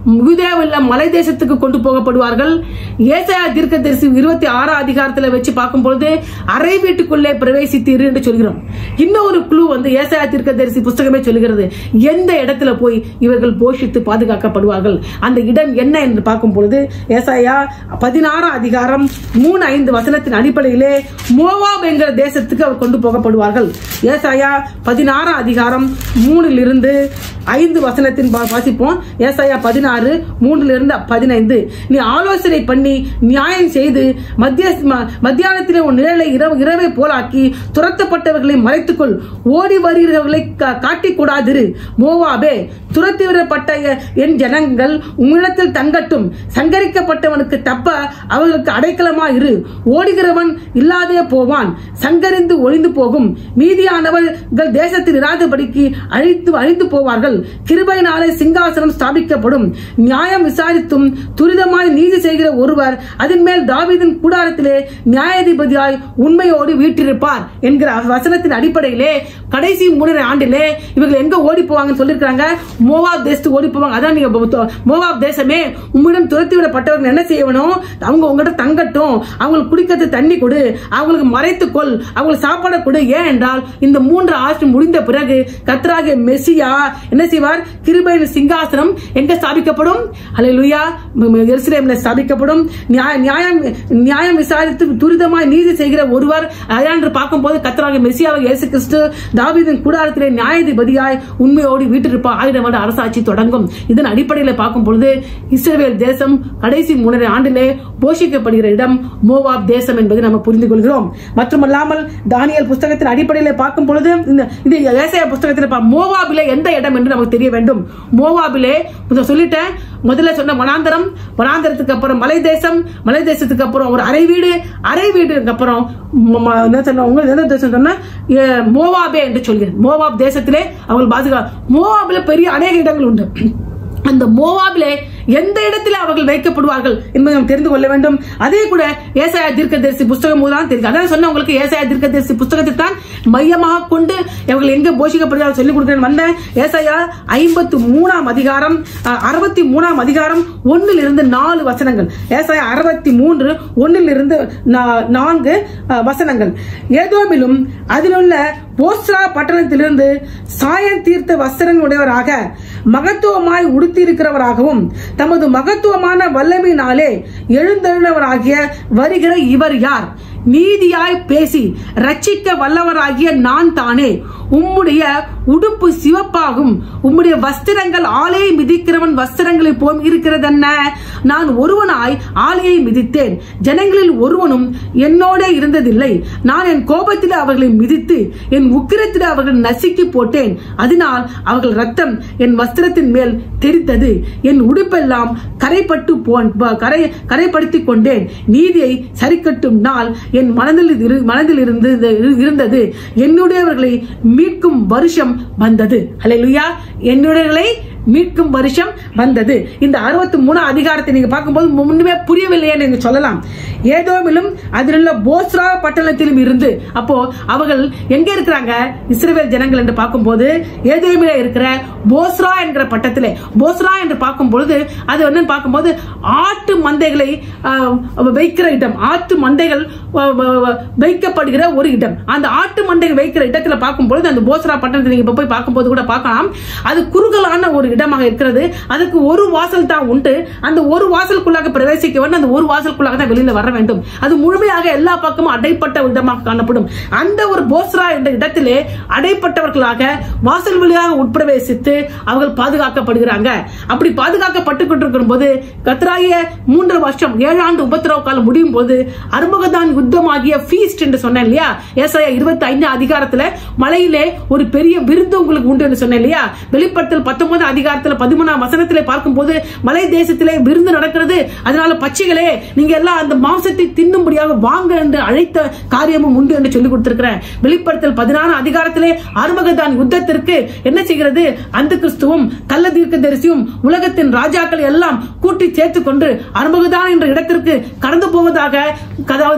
S1: யூதேவில் மலை தேசத்துக்கு கொண்டு போகப்படுவார்கள் ஏசாயா தீர்க்கதரிசி இருபத்தி ஆறாம் அதிகாரத்துல வச்சு பார்க்கும்பொழுது அறை வீட்டுக்குள்ளே பிரவேசித்தீர் என்று சொல்கிறோம் இன்னொரு குழு வந்து ஏசாயா தீர்க்கதரிசி புஸ்தகமே சொல்கிறது எந்த இடத்துல போய் இவர்கள் போஷித்து பாதுகாக்கப்படுவார்கள் அந்த இடம் என்ன என்று பார்க்கும் பொழுது ஏசாயா பதினாறாம் அதிகாரம் மூணு ஐந்து வசனத்தின் அடிப்படையிலே மோவாப் என்கிற தேசத்துக்கு அவர் கொண்டு போகப்படுவார்கள் ஏசாயா பதினாறாம் அதிகாரம் மூணில் இருந்து ஐந்து வசனத்தின் வா- வாசிப்போம் ஏசாயா பதினாறு மூன்றுல இருந்து பதினைந்து நீ ஆலோசனை பண்ணி நியாயம் செய்து மத்திய ம- மத்தியானத்திலே உன் நிழலை இரவு இரவை போலாக்கி துரத்தப்பட்டவர்களை மறைத்துக்கொள் ஓடி வருகிறவர்களை கா- காட்டிக் கூடாதிரு மோவாபே துரத்தி விடப்பட்ட எ- என் ஜனங்கள் உம்மிடத்தில் தங்கட்டும் சங்கரிக்கப்பட்டவனுக்கு தப்ப அவர்களுக்கு அடைக்கலமா இரு ஓடுகிறவன் இல்லாதே போவான் சங்கரிந்து ஒளிந்து போகும் மீதியானவர்கள் தேசத்தில் இராதபடிக்கு அழித்து அழிந்து போவார்கள் கிருபையினாலே சிங்காசனம் ஸ்தாபிக்கப்படும் நியாயம் விசாரித்தும் துரிதமாய் நீதி செய்கிற ஒருவர் அதன் மேல் தாவீதின் கூடாரத்திலே நியாயாதிபதியாய் உண்மையோடு வீற்றிருப்பார் என்கிற வசனத்தின் அடிப்படையிலே கடைசி மூணரை ஆண்டிலே இவர்கள் எங்க ஓடி போவாங்கன்னு சொல்லியிருக்காங்க மோவாப் தேசத்துக்கு ஓடி போவாங்க அதான் நீங்க பு- மோவாப் தேசமே உம்மிடம் துரத்தி விடப்பட்டவர்கள் என்ன செய்யணும் அவங்க உங்ககிட்ட தங்கட்டும் அவங்களுக்கு குடிக்கிறது தண்ணி கொடு அவங்களுக்கு மறைத்துக்கொள் அவங்களுக்கு சாப்பாடு கொடு ஏன் என்றால் இந்த மூன்று ஆட்சி முடிந்த பிறகு கத்ராகிய மெஸ்ஸியா என்ன செய்வார் கிருபையின் சிங்காசனம் எங்க ஸ்தாபிக்கப்படும் அல்லேலூயா எருசலேம்ல ஸ்தாபிக்கப்படும் நியாய- நியாயம் நியாயம் விசாரித்து துரிதமாய் நீதி செய்கிற ஒருவர் அதான் என்று பார்க்கும்போது கத்தராகிய மெஸ்ஸியாவை இயேசு கிறிஸ்து தாவீதின் கூடாரத்திலே நியாயாதிபதியாய் உண்மையோடு வீட்டிருப்பார் ஆயிரம் வருட அரசாட்சி தொடங்கும் இதன் அடிப்படையில் பார்க்கும் பொழுது இஸ்ரேல் தேசம் கடைசி மூணரை ஆண்டிலே போஷிக்கப்படுகிற இடம் மோவாப் தேசம் என்பதை நம்ம புரிந்து கொள்கிறோம் மட்டுமல்லாமல் தானியல் புஸ்தகத்தின் அடிப்படையில் பார்க்கும் பொழுது இந்த இந்த ஏசாயா புஸ்தகத்தில் பா- மோவாபிலே எந்த இடம் என்று நமக்கு தெரிய வேண்டும் மோவாபிலே இதை சொல்லிட்டேன் முதல்ல சொன்ன வனாந்தரம் வனாந்தரத்துக்கு அப்புறம் மலை தேசம் மலை தேசத்துக்கு அப்புறம் ஒரு அரை வீடு அரை வீடுக்கு அப்புறம் ம- ம- என்ன சொன்ன உங்க எந்த தேசம் சொன்ன ஏ, மோவாபே என்று சொல்கிறேன் மோவாப் தேசத்திலே அவர்கள் பாதுகா மோவாபில பெரிய அநேக இடங்கள் உண்டு அந்த மோவாபிலே எந்த இடத்துல அவர்கள் வைக்கப்படுவார்கள் என்பதை நாம் தெரிந்து கொள்ள வேண்டும் அதே கூட ஏசாயா தீர்க்கதரிசி புஸ்தகம் தான் தெரியும் அதான் சொன்ன உங்களுக்கு ஏசாயா தீர்க்கதரிசி புஸ்தகத்தை தான் மையமாக கொண்டு இவர்கள் எங்க போஷிக்கப்படுகிறார்கள் சொல்லிக் கொடுக்கிறேன் வந்தேன் ஏசாயா ஐம்பத்து மூணாம் அதிகாரம் அஹ், அறுபத்தி மூணாம் அதிகாரம் ஒன்னில் இருந்து நாலு வசனங்கள் ஏசாயா அறுபத்தி மூன்று ஒன்னில் இருந்து நா- நான்கு அஹ், வசனங்கள் ஏதோமிலும் அதிலுள்ள போஸ்ரா பட்டணத்திலிருந்து சாயம் தீர்த்த வஸ்திரங்கள் உடையவராக மகத்துவமாய் உடுத்தியிருக்கிறவராகவும் தமது மகத்துவமான வல்லமையினாலே எழுந்தருளவராகிய வருகிற இவர் யார் நீதியாய் பேசி ரட்சிக்க வல்லவராகிய நான் தானே உம்முடைய உடுப்பு சிவப்பாகும் உம்முடைய வஸ்திரங்கள் ஆலையை மிதிக்கிறவன் வஸ்திரங்களை போல் இருக்கிறதென்ன நான் ஒருவனாய் ஆலையை மிதித்தேன் ஜனங்களில் ஒருவனும் என்னோட இருந்ததில்லை நான் என் கோபத்தில் அவர்களை மிதித்து என் உக்கிரத்தில் அவர்கள் நசுக்கி போட்டேன் அதனால் அவர்கள் ரத்தம் என் வஸ்திரத்தின் மேல் தெரித்தது என் உடுப்பெல்லாம் கரைப்பட்டு போன் ப- கரை கரைப்படுத்திக் கொண்டேன் நீதியை சரிக்கட்டும் நாள் என் மனதில் இரு- மனதில் இருந்து இருந்தது என்னுடையவர்களை மீட்கும் வருஷம் வந்தது அல்லேலூயா என்னுடையவர்களை மீட்கும் வருஷம் வந்தது இந்த அறுபத்தி மூணு அதிகாரத்தை நீங்க பார்க்கும்போது முன்னுமே புரியவில்லையே நீங்க சொல்லலாம் ஏதோமிலும் அதிலுள்ள போஸ்ரா பட்டணத்திலும் இருந்து அப்போ அவர்கள் எங்க இருக்கிறாங்க இஸ்ரவேல் ஜனங்கள் என்று பார்க்கும்போது ஏதோமில இருக்கிற போஸ்ரா என்கிற பட்டத்திலே போஸ்ரா என்று பார்க்கும் பொழுது அது என்னன்னு பார்க்கும்போது ஆட்டு மந்தைகளை ஆஹ், வைக்கிற இடம் ஆட்டு மந்தைகள் ஆஹ், ஆஹ், வைக்கப்படுகிற ஒரு இடம் அந்த ஆட்டு மந்தைகள் வைக்கிற இடத்துல பார்க்கும் பொழுது அந்த போஸ்ரா பட்டணத்தை நீங்க இப்ப போய் பார்க்கும்போது கூட பார்க்கலாம் அது குறுகலான ஒரு இடமாக இருக்கிறது அதுக்கு ஒரு வாசல் தான் உண்டு அந்த ஒரு வாசலுக்குள்ளாக பிரவேசிக்க வேண்டும் அந்த ஒரு வாசலுக்குள்ளாக தான் வெளியில வர வேண்டும் அது முழுமையாக எல்லா பக்கமும் அடைப்பட்ட ஒரு இடமாக காணப்படும் அந்த ஒரு போஸ்ரா என்ற இடத்திலே அடைப்பட்டவர்களாக வாசல் வழியாக உட்பிரவேசித்து அவர்கள் பாதுகாக்கப்படுகிறாங்க அப்படி பாதுகாக்கப்பட்டு கொண்டிருக்கும் போது கத்ராய மூன்று வருஷம் ஏழாண்டு உபத்திரவ காலம் முடியும் போது அருமகதான் யுத்தமாகிய ஃபீஸ்ட் என்று சொன்னேன் இல்லையா ஏசாயா இருபத்தி ஐந்து அதிகாரத்துல மலையிலே ஒரு பெரிய விருந்து உங்களுக்கு உண்டு என்று சொன்னேன் இல்லையா வெளிப்படுத்தல் பத்தொன்பது அதிகாரத்துல பதிமூணாம் வசனத்திலே பார்க்கும்போது மலை தேசத்திலே விருந்து நடக்கிறது அதனால பச்சைகளே நீங்க எல்லாம் அந்த மாംസத்தை தின்னும்படியாக வாங்க என்று அழைத்த காரியமும் உண்டு என்று சொல்லி கொடுத்திருக்கிறேன் வெளிப்படுத்தல் பதினாறு அதிகாரத்திலே அருமகதான் யுத்தத்திற்கு என்ன செய்கிறது அந்த கிறிஸ்துவும் கள்ள தீர்க்கதரிசியும் உலகத்தின் ராஜாக்கள் எல்லாம் கூட்டி சேர்த்துக் கொண்டு அருமகதான் என்ற இடத்திற்கு கடந்து போவதாக அதாவது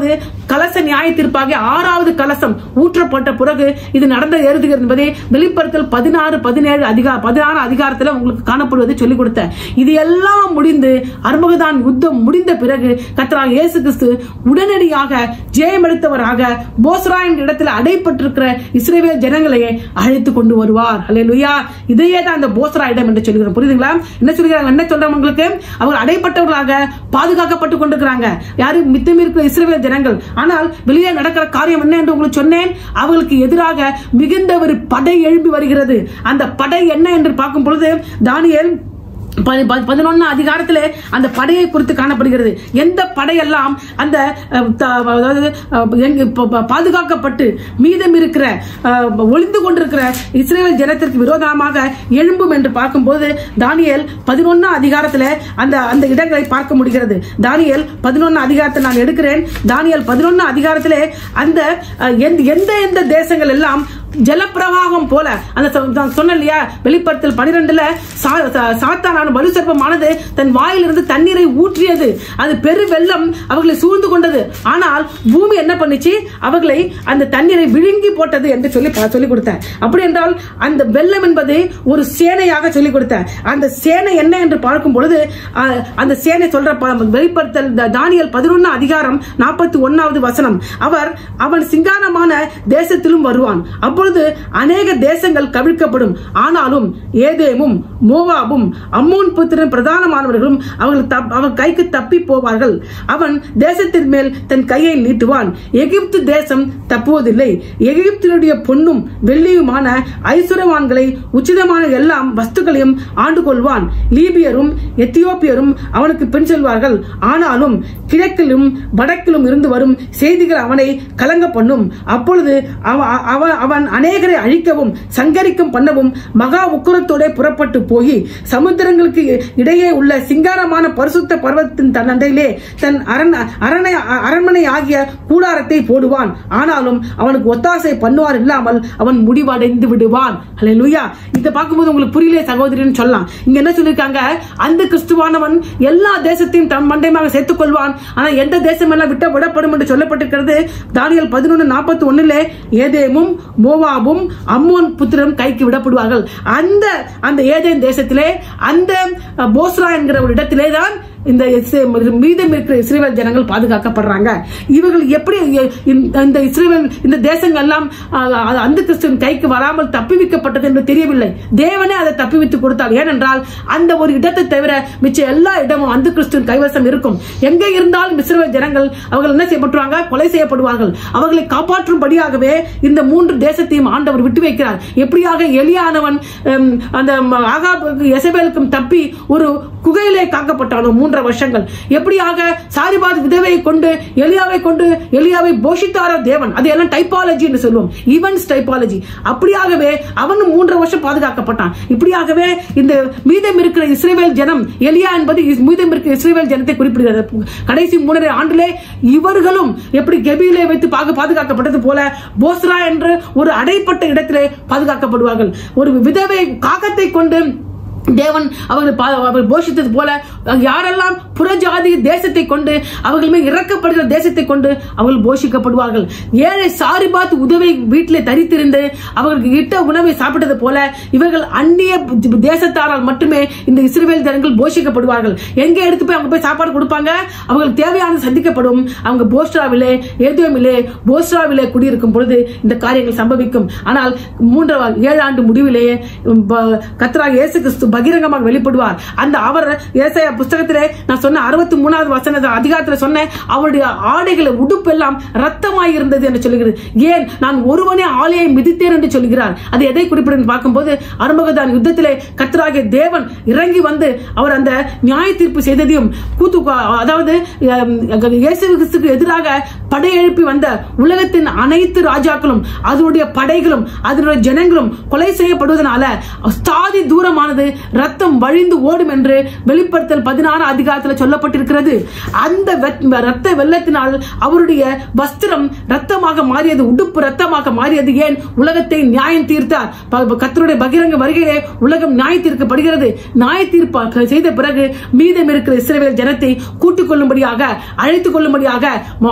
S1: கலச நியாய தீர்ப்பாக ஆறாவது கலசம் ஊற்றப்பட்ட பிறகு இது நடந்த எழுதுகிறது என்பதை வெளிப்படுத்தல் பதினாறு பதினேழு அதிகார பதினாறு அதிகாரத்துல உங்களுக்கு காணப்படுவதை சொல்லிக் கொடுத்தேன் இது எல்லாம் முடிந்து அர்மகதான் யுத்தம் முடிந்த பிறகு கர்த்தராக இயேசு கிறிஸ்து உடனடியாக ஜெயமெடுத்தவராக போஸ்ரா என்ற இடத்துல அடைப்பட்டிருக்கிற இஸ்ரேல் ஜனங்களையே அழைத்து கொண்டு வருவார் அல்லேலூயா இதையே தான் அந்த போஸ்ரா இடம் என்று சொல்கிறோம் புரியுதுங்களா என்ன சொல்கிறாங்க என்ன சொல்றாங்க உங்களுக்கு அவங்க அடைப்பட்டவர்களாக பாதுகாக்கப்பட்டு கொண்டிருக்கிறாங்க யாரு மித்தம் இருக்கிற இஸ்ரேல் ஜனங்கள் ஆனால் வெளியே நடக்கிற காரியம் என்ன என்று உங்களுக்கு சொன்னேன் அவர்களுக்கு எதிராக மிகுந்த ஒரு படை எழும்பி வருகிறது அந்த படை என்ன என்று பார்க்கும் பொழுது தானியேல் பதினொன்னு அதிகாரத்திலே அந்த படையை குறித்து காணப்படுகிறது எந்த படையெல்லாம் அந்த அஹ், த- அதாவது அஹ், எங்க- ப- ப- பாதுகாக்கப்பட்டு மீதம் இருக்கிற அஹ், ஒளிந்து கொண்டிருக்கிற இஸ்ரேல் ஜனத்திற்கு விரோதமாக எழும்பும் என்று பார்க்கும்போது தானியேல் பதினொன்னு அதிகாரத்திலே அந்த அந்த இடங்களை பார்க்க முடிகிறது தானியேல் பதினொன்னு அதிகாரத்தை நான் எடுக்கிறேன் தானியேல் பதினொன்னு அதிகாரத்திலே அந்த அஹ், எந்த எந்த எந்த தேசங்கள் எல்லாம் ஜலப்பிரவாகம் போல அந்த சொ- நான் சொன்னேன் இல்லையா வெளிப்படுத்தல் பனிரெண்டுல சாத்தானான மறுசர்ப்பமானது தன் வாயிலிருந்து தண்ணீரை ஊற்றியது அது பெரு வெள்ளம் அவர்களை சூழ்ந்து கொண்டது ஆனால் பூமி என்ன பண்ணுச்சு அவர்களை அந்த தண்ணீரை விழுங்கி போட்டது என்று சொல்லி பா- சொல்லிக் கொடுத்தேன் அப்படி என்றால் அந்த வெள்ளம் என்பது ஒரு சேனையாக சொல்லிக் கொடுத்தேன் அந்த சேனை என்ன என்று பார்க்கும் பொழுது அஹ், அந்த சேனை சொல்ற ப- வெளிப்படுத்தல் த- தானியேல் பதினொன்னு அதிகாரம் நாற்பத்தி ஒன்னாவது வசனம் அவர் அவன் சிங்காரமான தேசத்திலும் வருவான் அப்பொழுது அநேக தேசங்கள் கவிழ்க்கப்படும் ஆனாலும் ஏதேமும் மோவாபும் அம்மோன் புத்திரன் பிரதானமானவர்களும் அவர்கள் தப்- அவன் கைக்கு தப்பி போவார்கள் அவன் தேசத்தின் மேல் தன் கையை நீட்டுவான் எகிப்து தேசம் தப்புவதில்லை எகிப்தினுடைய பொன்னும் வெள்ளியுமான ஐசுரவான்களை உச்சிதமான எல்லாம் வஸ்துக்களையும் ஆண்டு கொள்வான் லீபியரும் எத்தியோப்பியரும் அவனுக்கு பின் செல்வார்கள் ஆனாலும் கிழக்கிலும் வடக்கிலும் இருந்து வரும் செய்திகள் அவனை கலங்க பண்ணும் அப்பொழுது அவ- அவ- அவன் அநேகரை அழிக்கவும் சங்கரிக்கும் பண்ணவும் மகா உக்குரத்தோட புறப்பட்டு போய் சமுத்திரங்களுக்கு இடையே உள்ள சிங்காரமான பரிசுத்த பர்வத்தின் தன் அண்டையிலே தன் அரண் அரணை அரண்மனை ஆகிய கூடாரத்தை போடுவான் ஆனாலும் அவனுக்கு ஒத்தாசை பண்ணுவார் இல்லாமல் அவன் முடிவடைந்து விடுவான் அல்லேலூயா இதை பார்க்கும்போது உங்களுக்கு புரியல சகோதரின்னு சொல்லலாம் இங்க என்ன சொல்லிருக்காங்க அந்த கிறிஸ்துவானவன் எல்லா தேசத்தையும் தம் மண்டையமாக சேர்த்துக் கொள்வான் ஆனா எந்த தேசம் எல்லாம் விட்ட விடப்படும் என்று சொல்லப்பட்டிருக்கிறது தானியல் பதினொன்னு நாற்பத்தி ஒண்ணுல ஏதேமும் மோவாபும் அம்மோன் புத்திரம் கைக்கு விடப்படுவார்கள் அந்த அந்த ஏதேன் தேசத்திலே அந்த அஹ், போஸ்ரா என்கிற ஒரு இடத்திலே தான் இந்த இஸ்ரே- மீதம் இருக்கிற இஸ்ரேல் ஜனங்கள் பாதுகாக்கப்படுறாங்க இவர்கள் எப்படி இந்த- இந்த இஸ்ரேல் இந்த தேசங்கள் எல்லாம் அஹ், அந்த கிறிஸ்துவின் கைக்கு வராமல் தப்பிவிக்கப்பட்டது என்று தெரியவில்லை தேவனே அதை தப்பிவித்து கொடுத்தார் ஏனென்றால் அந்த ஒரு இடத்தை தவிர மிச்ச எல்லா இடமும் அந்த கிறிஸ்துவின் கைவசம் இருக்கும் எங்கே இருந்தாலும் இஸ்ரேல் ஜனங்கள் அவர்கள் என்ன செய்யப்பட்டுவாங்க கொலை செய்யப்படுவார்கள் அவர்களை காப்பாற்றும்படியாகவே இந்த மூன்று தேசத்தையும் ஆண்டவர் விட்டு வைக்கிறார் எப்படியாக எலியானவன் ஹம், அந்த ம- ஆகாபுக்கும் எசபேலுக்கும் தப்பி ஒரு குகையிலே காக்கப்பட்டானோ மூன்றரை வருஷங்கள் எப்படியாக சாரிபாத் விதவையை கொண்டு எலியாவை கொண்டு எலியாவை போஷித்தாரோ தேவன் அது எல்லாம் டைப்பாலஜி என்று சொல்லுவோம் ஈவென்ட்ஸ் டைப்பாலஜி அப்படியாகவே அவனும் மூன்றரை வருஷம் பாதுகாக்கப்பட்டான் இப்படியாகவே இந்த மீதம் இருக்கிற இஸ்ரேல் ஜனம் எலியா என்பது இஸ்- மீதம் இருக்கிற இஸ்ரேல் ஜனத்தை குறிப்பிடுகிறது கடைசி மூணரை ஆண்டிலே இவர்களும் எப்படி கெபியிலே வைத்து பாகு- பாதுகாக்கப்பட்டது போல போஸ்ரா என்று ஒரு அடைப்பட்ட இடத்திலே பாதுகாக்கப்படுவார்கள் ஒரு விதவை காகத்தை கொண்டு தேவன் அவர்கள் பா- அவர்கள் போஷித்தது போல யாரெல்லாம் புறஜாதி தேசத்தை கொண்டு அவர்கள் மேல் இறக்கப்படுகிற தேசத்தை கொண்டு அவர்கள் போஷிக்கப்படுவார்கள் ஏழை சாரி பார்த்து உதவி வீட்டிலே தரித்திருந்து அவர்களுக்கு இட்ட உணவை சாப்பிட்டது போல இவர்கள் அந்நிய தேசத்தாரால் மட்டுமே இந்த இஸ்ரேல் ஜனங்கள் போஷிக்கப்படுவார்கள் எங்க எடுத்து போய் அவங்க போய் சாப்பாடு கொடுப்பாங்க அவங்களுக்கு தேவையானது சந்திக்கப்படும் அவங்க போஸ்ட்ராவிலே ஏதோமிலே போஸ்ட்ராவிலே குடியிருக்கும் பொழுது இந்த காரியங்கள் சம்பவிக்கும் ஆனால் மூன்றாவது ஏழாண்டு முடிவிலேயே கத்ரா இயேசு கிறிஸ்து பகிரங்கமாக வெளிப்படுவார் அந்த அவர் ஏசாயா புஸ்தகத்திலே நான் சொன்ன அறுபத்தி மூணாவது வசன அதிகாரத்தில் சொன்னேன் அவருடைய ஆடைகளை உடுப்பு எல்லாம் ரத்தமாய் இருந்தது என்று சொல்லுகிறது ஏன் நான் ஒருவனே ஆலையை மிதித்தேன் என்று சொல்கிறார் அது எதை குறிப்பிடும் பார்க்கும்போது அருமகதான் யுத்தத்திலே கர்த்தராகிய தேவன் இறங்கி வந்து அவர் அந்த நியாய தீர்ப்பு செய்ததையும் கூத்து அதாவது அஹ், இயேசு கிறிஸ்துக்கு எதிராக படையெழுப்பி வந்த உலகத்தின் அனைத்து ராஜாக்களும் அதனுடைய படைகளும் அதனுடைய ஜனங்களும் கொலை செய்யப்படுவதனால ஸ்தாதி தூரமானது ரத்தம் வழிந்து ஓடும் என்று வெளிப்படுத்தல் பதினாறு அதிகாரத்தில் சொல்லப்பட்டிருக்கிறது அந்த வெத்- ரத்த வெள்ளத்தினால் அவருடைய வஸ்திரம் ரத்தமாக மாறியது உடுப்பு ரத்தமாக மாறியது ஏன் உலகத்தை நியாயம் தீர்த்தார் ப- கர்த்தருடைய பகிரங்க வருகையிலே உலகம் நியாய தீர்க்கப்படுகிறது நியாய தீர்ப்பு செய்த பிறகு மீதம் இருக்கிற இஸ்ரவேல் ஜனத்தை கூட்டிக் கொள்ளும்படியாக அழைத்துக் கொள்ளும்படியாக ம- அவர் போஸ்ரா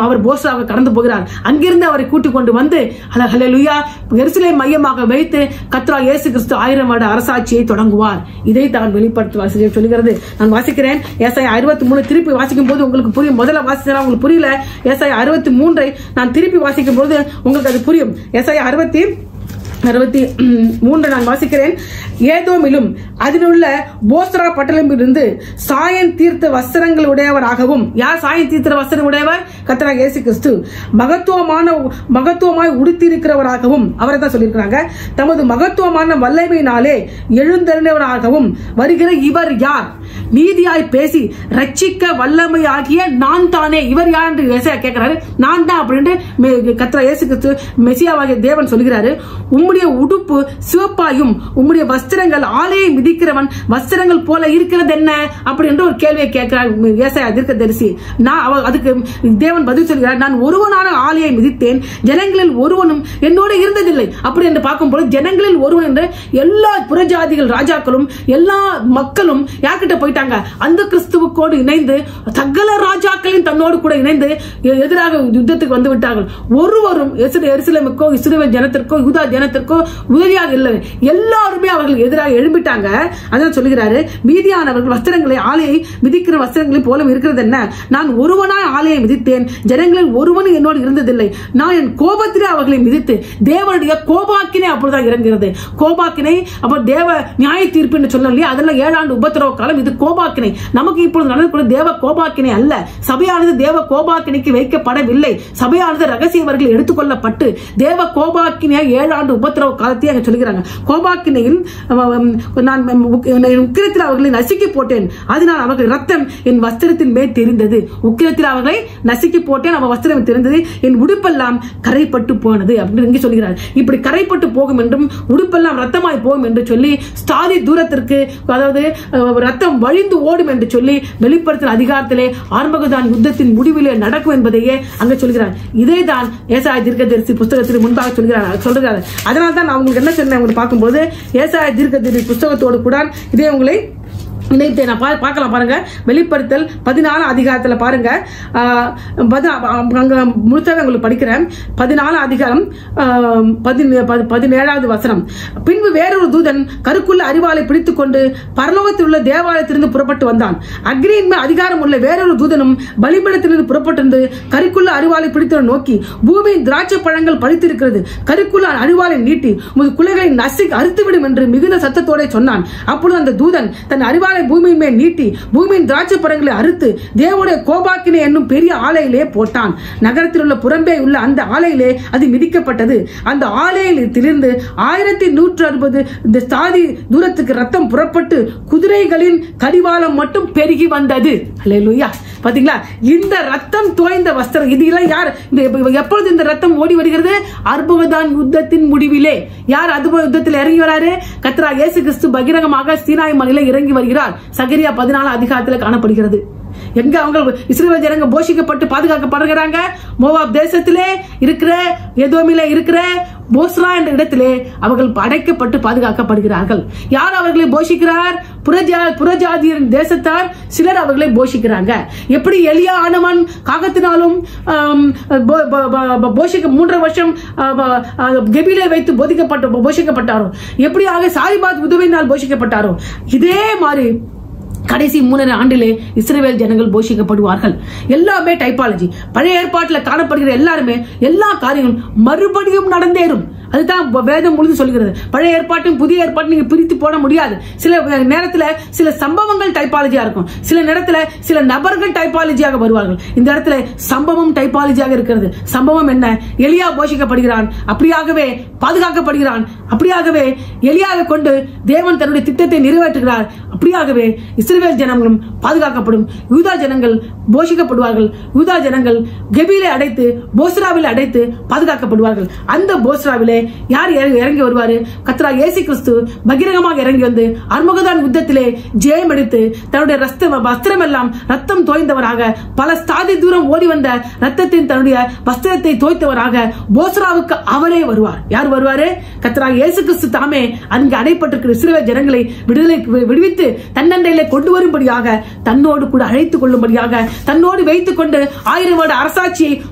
S1: போஸ்ராவை கடந்து போகிறார் அங்கிருந்து அவரை கூட்டிக் கொண்டு வந்து ஹalleluya எருசலேம் மையமாக வைத்து கத்ரா இயேசு கிறிஸ்து ஆயிரம் வருட அரசாட்சியை தொடங்குவார் இதை தான் வெளிப்படுத்துவார் சொல்லி- சொல்லுகிறது நான் வாசிக்கிறேன் ஏசாய் அறுபத்தி மூணு திருப்பி வாசிக்கும் போது உங்களுக்கு புரியும் முதல்ல வாசிச்சா உங்களுக்கு புரியல ஏசாய் அறுபத்தி மூன்றை நான் திருப்பி வாசிக்கும் போது உங்களுக்கு அது புரியும் ஏசாய் அறுபத்தி அறுபத்தி மூன்று நான் வாசிக்கிறேன் ஏதோமிலும் அதிலுள்ள போஸ்ரா பட்டணமிலிருந்து சாயன் தீர்த்த வஸ்திரங்கள் உடையவராகவும் யார் சாயன் தீர்த்த வஸ்திரம் உடையவர் கத்தரா இயேசு கிறிஸ்து மகத்துவமான மகத்துவமாய் உடுத்தியிருக்கிறவராகவும் அவரை தான் சொல்லியிருக்கிறாங்க தமது மகத்துவமான வல்லமையினாலே எழுந்தறிந்தவராகவும் வருகிற இவர் யார் நீதியாய் பேசி ரட்சிக்க வல்லமையாகிய நான் தானே இவர் யார் என்று ஏசாயா கேட்கிறாரு நான் தான் அப்படின்ட்டு மெ- கர்த்தர் இயேசு கிறிஸ்து மெசியாவாகிய தேவன் சொல்கிறாரு உம்முடைய உடுப்பு சிவப்பாயும் உம்முடைய வஸ்திரங்கள் ஆலையை மிதிக்கிறவன் வஸ்திரங்கள் போல இருக்கிறது என்ன அப்படி என்று ஒரு கேள்வியை கேட்கிறார் ஏசாயா தீர்க்கதரிசி நான் அவ அதுக்கு தேவன் பதில் சொல்கிறார் நான் ஒருவனான ஆலையை மிதித்தேன் ஜனங்களில் ஒருவனும் என்னோடு இருந்ததில்லை அப்படி என்று பார்க்கும்போது ஜனங்களில் ஒருவன் என்று எல்லா புறஜாதிகள் ராஜாக்களும் எல்லா மக்களும் யார்கிட்ட போயிட்டாங்க அந்த கிறிஸ்துவுக்கோடு இணைந்து சகல ராஜாக்களின் தன்னோடு கூட இணைந்து எ- எதிராக யுத்தத்துக்கு வந்து விட்டார்கள் ஒருவரும் எருசலே- எருசலேமுக்கோ இஸ்ரவேல் ஜனத்திற்கோ யூதா ஜனத்திற்கோ உதவியாக இல்லை எல்லாருமே அவர்களுக்கு எதிராக எழும்பிட்டாங்க அதான் சொல்லுகிறாரு மீதியானவர்கள் வஸ்திரங்களை ஆலையை மிதிக்கிற வஸ்திரங்களை போல இருக்கிறது என்ன நான் ஒருவனாய் ஆலையை மிதித்தேன் ஜனங்களில் ஒருவனும் என்னோடு இருந்ததில்லை நான் என் கோபத்திலே அவர்களை மிதித்து தேவனுடைய கோபாக்கினை அப்பொழுதுதான் இறங்குகிறது கோபாக்கினை அப்ப தேவ நியாய தீர்ப்பு என்று சொன்னோம் இல்லையா அதெல்லாம் ஏழாண்டு உபத்திரவ காலம் இது கோபாக்கினை நமக்கு இப்பொழுது நடக்கக்கூடிய தேவ கோபாக்கினை அல்ல சபையானது தேவ கோபாக்கினைக்கு வைக்கப்படவில்லை சபையானது ரகசியவர்கள் எடுத்துக்கொள்ளப்பட்டு தேவ கோபாக்கினையா ஏழாண்டு உபத்திரவ காலத்தை அங்க சொல்கிறாங்க கோபாக்கினையில் அஹ், உம், நான் உம், உக்- என் உக்கிரத்தில் அவர்களை நசுக்கி போட்டேன் அதனால் அவர்கள் ரத்தம் என் வஸ்திரத்தின் மேல் தெரிந்தது உக்கிரத்தில் அவர்களை நசுக்கி போட்டேன் அவன் வஸ்திரம் தெரிந்தது என் உடுப்பெல்லாம் கரைப்பட்டு போனது அப்படின்னு இங்கே சொல்கிறார் இப்படி கரைப்பட்டு போகும் என்றும் உடுப்பெல்லாம் ரத்தமாய் போகும் என்று சொல்லி ஸ்தாதி தூரத்திற்கு அதாவது அஹ், ரத்தம் வழிந்து ஓடும் என்று சொல்லி வெளிப்படுத்தின அதிகாரத்திலே ஆர்மகதான் யுத்தத்தின் முடிவிலே நடக்கும் என்பதையே அங்க சொல்கிறார் இதே தான் ஏசாய தீர்க்கதரிசி புஸ்தகத்திற்கு முன்பாக சொல்கிறார் சொல்கிறார் அதனால தான் நான் உங்களுக்கு என்ன சொன்னேன் உங்களுக்கு பார்க்கும்போது ஏசாய தீர்க்கதரிசி புஸ்தகத்தோடு கூட இதே உங்களை இணைத்து நான் பா- பார்க்கலாம் பாருங்க வெளிப்படுத்தல் பதினாலாம் அதிகாரத்துல பாருங்க ஆஹ், பதி- அங்க முழுசாவே உங்களுக்கு படிக்கிறேன் பதினாலாம் அதிகாரம் ஆஹ், பதினே- பதி- பதினேழாவது வசனம் பின்பு வேறொரு தூதன் கருக்குள்ள அறிவாலை பிடித்துக் கொண்டு பரலோகத்தில் உள்ள தேவாலயத்திலிருந்து புறப்பட்டு வந்தான் அக்னியின் மேல் அதிகாரம் உள்ள வேறொரு தூதனும் பலிபீடத்திலிருந்து புறப்பட்டிருந்து கருக்குள்ள அறிவாலை பிடித்து நோக்கி பூமியின் திராட்சை பழங்கள் பறித்திருக்கிறது கருக்குள்ள அறிவாலை நீட்டி உமது குலைகளை நசி அறுத்துவிடும் என்று மிகுந்த சத்தத்தோட சொன்னான் அப்பொழுது அந்த தூதன் தன் அறிவாலை பூமியின் மேல் நீட்டி பூமியின் திராட்சை பழங்களை அறுத்து தேவனுடைய கோபாக்கினை என்னும் பெரிய ஆலையிலே போட்டான் நகரத்தில் உள்ள புறம்பே உள்ள அந்த ஆலையிலே அது மிதிக்கப்பட்டது அந்த ஆலையிலிருந்து ஆயிரத்தி நூற்று அறுபது இந்த சாதி தூரத்துக்கு ரத்தம் புறப்பட்டு குதிரைகளின் கடிவாளம் மட்டும் பெருகி வந்தது அல்லேலூயா பாத்தீங்களா இந்த ரத்தம் தோய்ந்த வஸ்திரம் இது எல்லாம் யார் இந்த எப்ப- எப்பொழுது இந்த ரத்தம் ஓடி வருகிறது அற்புததான் யுத்தத்தின் முடிவிலே யார் அற்புத யுத்தத்தில் இறங்கி வராரு கத்ரா இயேசு கிறிஸ்து பகிரங்கமாக சீனாய் மலையில இறங்கி வருகிறார் சகரியா பதினாலு அதிகாரத்தில் காணப்படுகிறது எங்க அவங்க இஸ்ரேல் ஜனங்க போஷிக்கப்பட்டு பாதுகாக்கப்படுகிறாங்க மோவாப் தேசத்திலே இருக்கிற எதோமில இருக்கிற போஸ்ரா என்ற இடத்திலே அவர்கள் அடைக்கப்பட்டு பாதுகாக்கப்படுகிறார்கள் யார் அவர்களை போஷிக்கிறார் புறஜா புறஜாதியரின் தேசத்தார் சிலர் அவர்களை போஷிக்கிறாங்க எப்படி எளியா ஆனவன் காகத்தினாலும் ஆம், போ- போ- போ- போஷிக்க மூன்றரை வருஷம் ஆ, ப- ஆ, கெபிலே வைத்து போதிக்கப்பட்ட போஷிக்கப்பட்டாரோ எப்படியாக சாரிபாத் உதவியினால் போஷிக்கப்பட்டாரோ இதே மாதிரி கடைசி மூணரை ஆண்டிலே இஸ்ரேல் ஜனங்கள் போஷிக்கப்படுவார்கள் எல்லாமே டைப்பாலஜி பழைய ஏற்பாட்டில் காணப்படுகிற எல்லாருமே எல்லா காரியங்களும் மறுபடியும் நடந்தேறும் அதுதான் வ- வேதம் முழுது சொல்கிறது பழைய ஏற்பாட்டும் புதிய ஏற்பாட்டும் நீங்க பிரித்து போட முடியாது சில வே- நேரத்துல சில சம்பவங்கள் டைப்பாலஜியா இருக்கும் சில நேரத்துல சில நபர்கள் டைப்பாலஜியாக வருவார்கள் இந்த இடத்துல சம்பவம் டைப்பாலஜியாக இருக்கிறது சம்பவம் என்ன எலியா போஷிக்கப்படுகிறான் அப்படியாகவே பாதுகாக்கப்படுகிறான் அப்படியாகவே எலியாக கொண்டு தேவன் தன்னுடைய திட்டத்தை நிறைவேற்றுகிறார் அப்படியாகவே இஸ்ரவேல் ஜனங்களும் பாதுகாக்கப்படும் யூதா ஜனங்கள் போஷிக்கப்படுவார்கள் யூதா ஜனங்கள் கெபிலே அடைத்து போஸ்ராவில் அடைத்து பாதுகாக்கப்படுவார்கள் அந்த போஸ்ராவிலே யார் இறங்கி இறங்கி வருவாரு கத்ரா இயேசு கிறிஸ்து பகிரங்கமாக இறங்கி வந்து அர்மகதான் யுத்தத்திலே ஜெயம் எடுத்து தன்னுடைய ரஸ்த வஸ்திரம் எல்லாம் ரத்தம் தோய்ந்தவராக பல ஸ்தாதி தூரம் ஓடி வந்த ரத்தத்தின் தன்னுடைய வஸ்திரத்தை தோய்த்தவராக போஸ்ராவுக்கு அவரே வருவார் யார் வருவாரு கத்ரா இயேசு கிறிஸ்து தாமே அங்கு அடைப்பட்டிருக்கிற இஸ்ரவேல் ஜனங்களை விடுதலை விடுவித்து தன்னண்டையிலே கொண்டு வரும்படியாக தன்னோடு கூட அழைத்துக் கொள்ளும்படியாக தன்னோடு வைத்துக் கொண்டு ஆயிரம் வருட அரசாட்சியை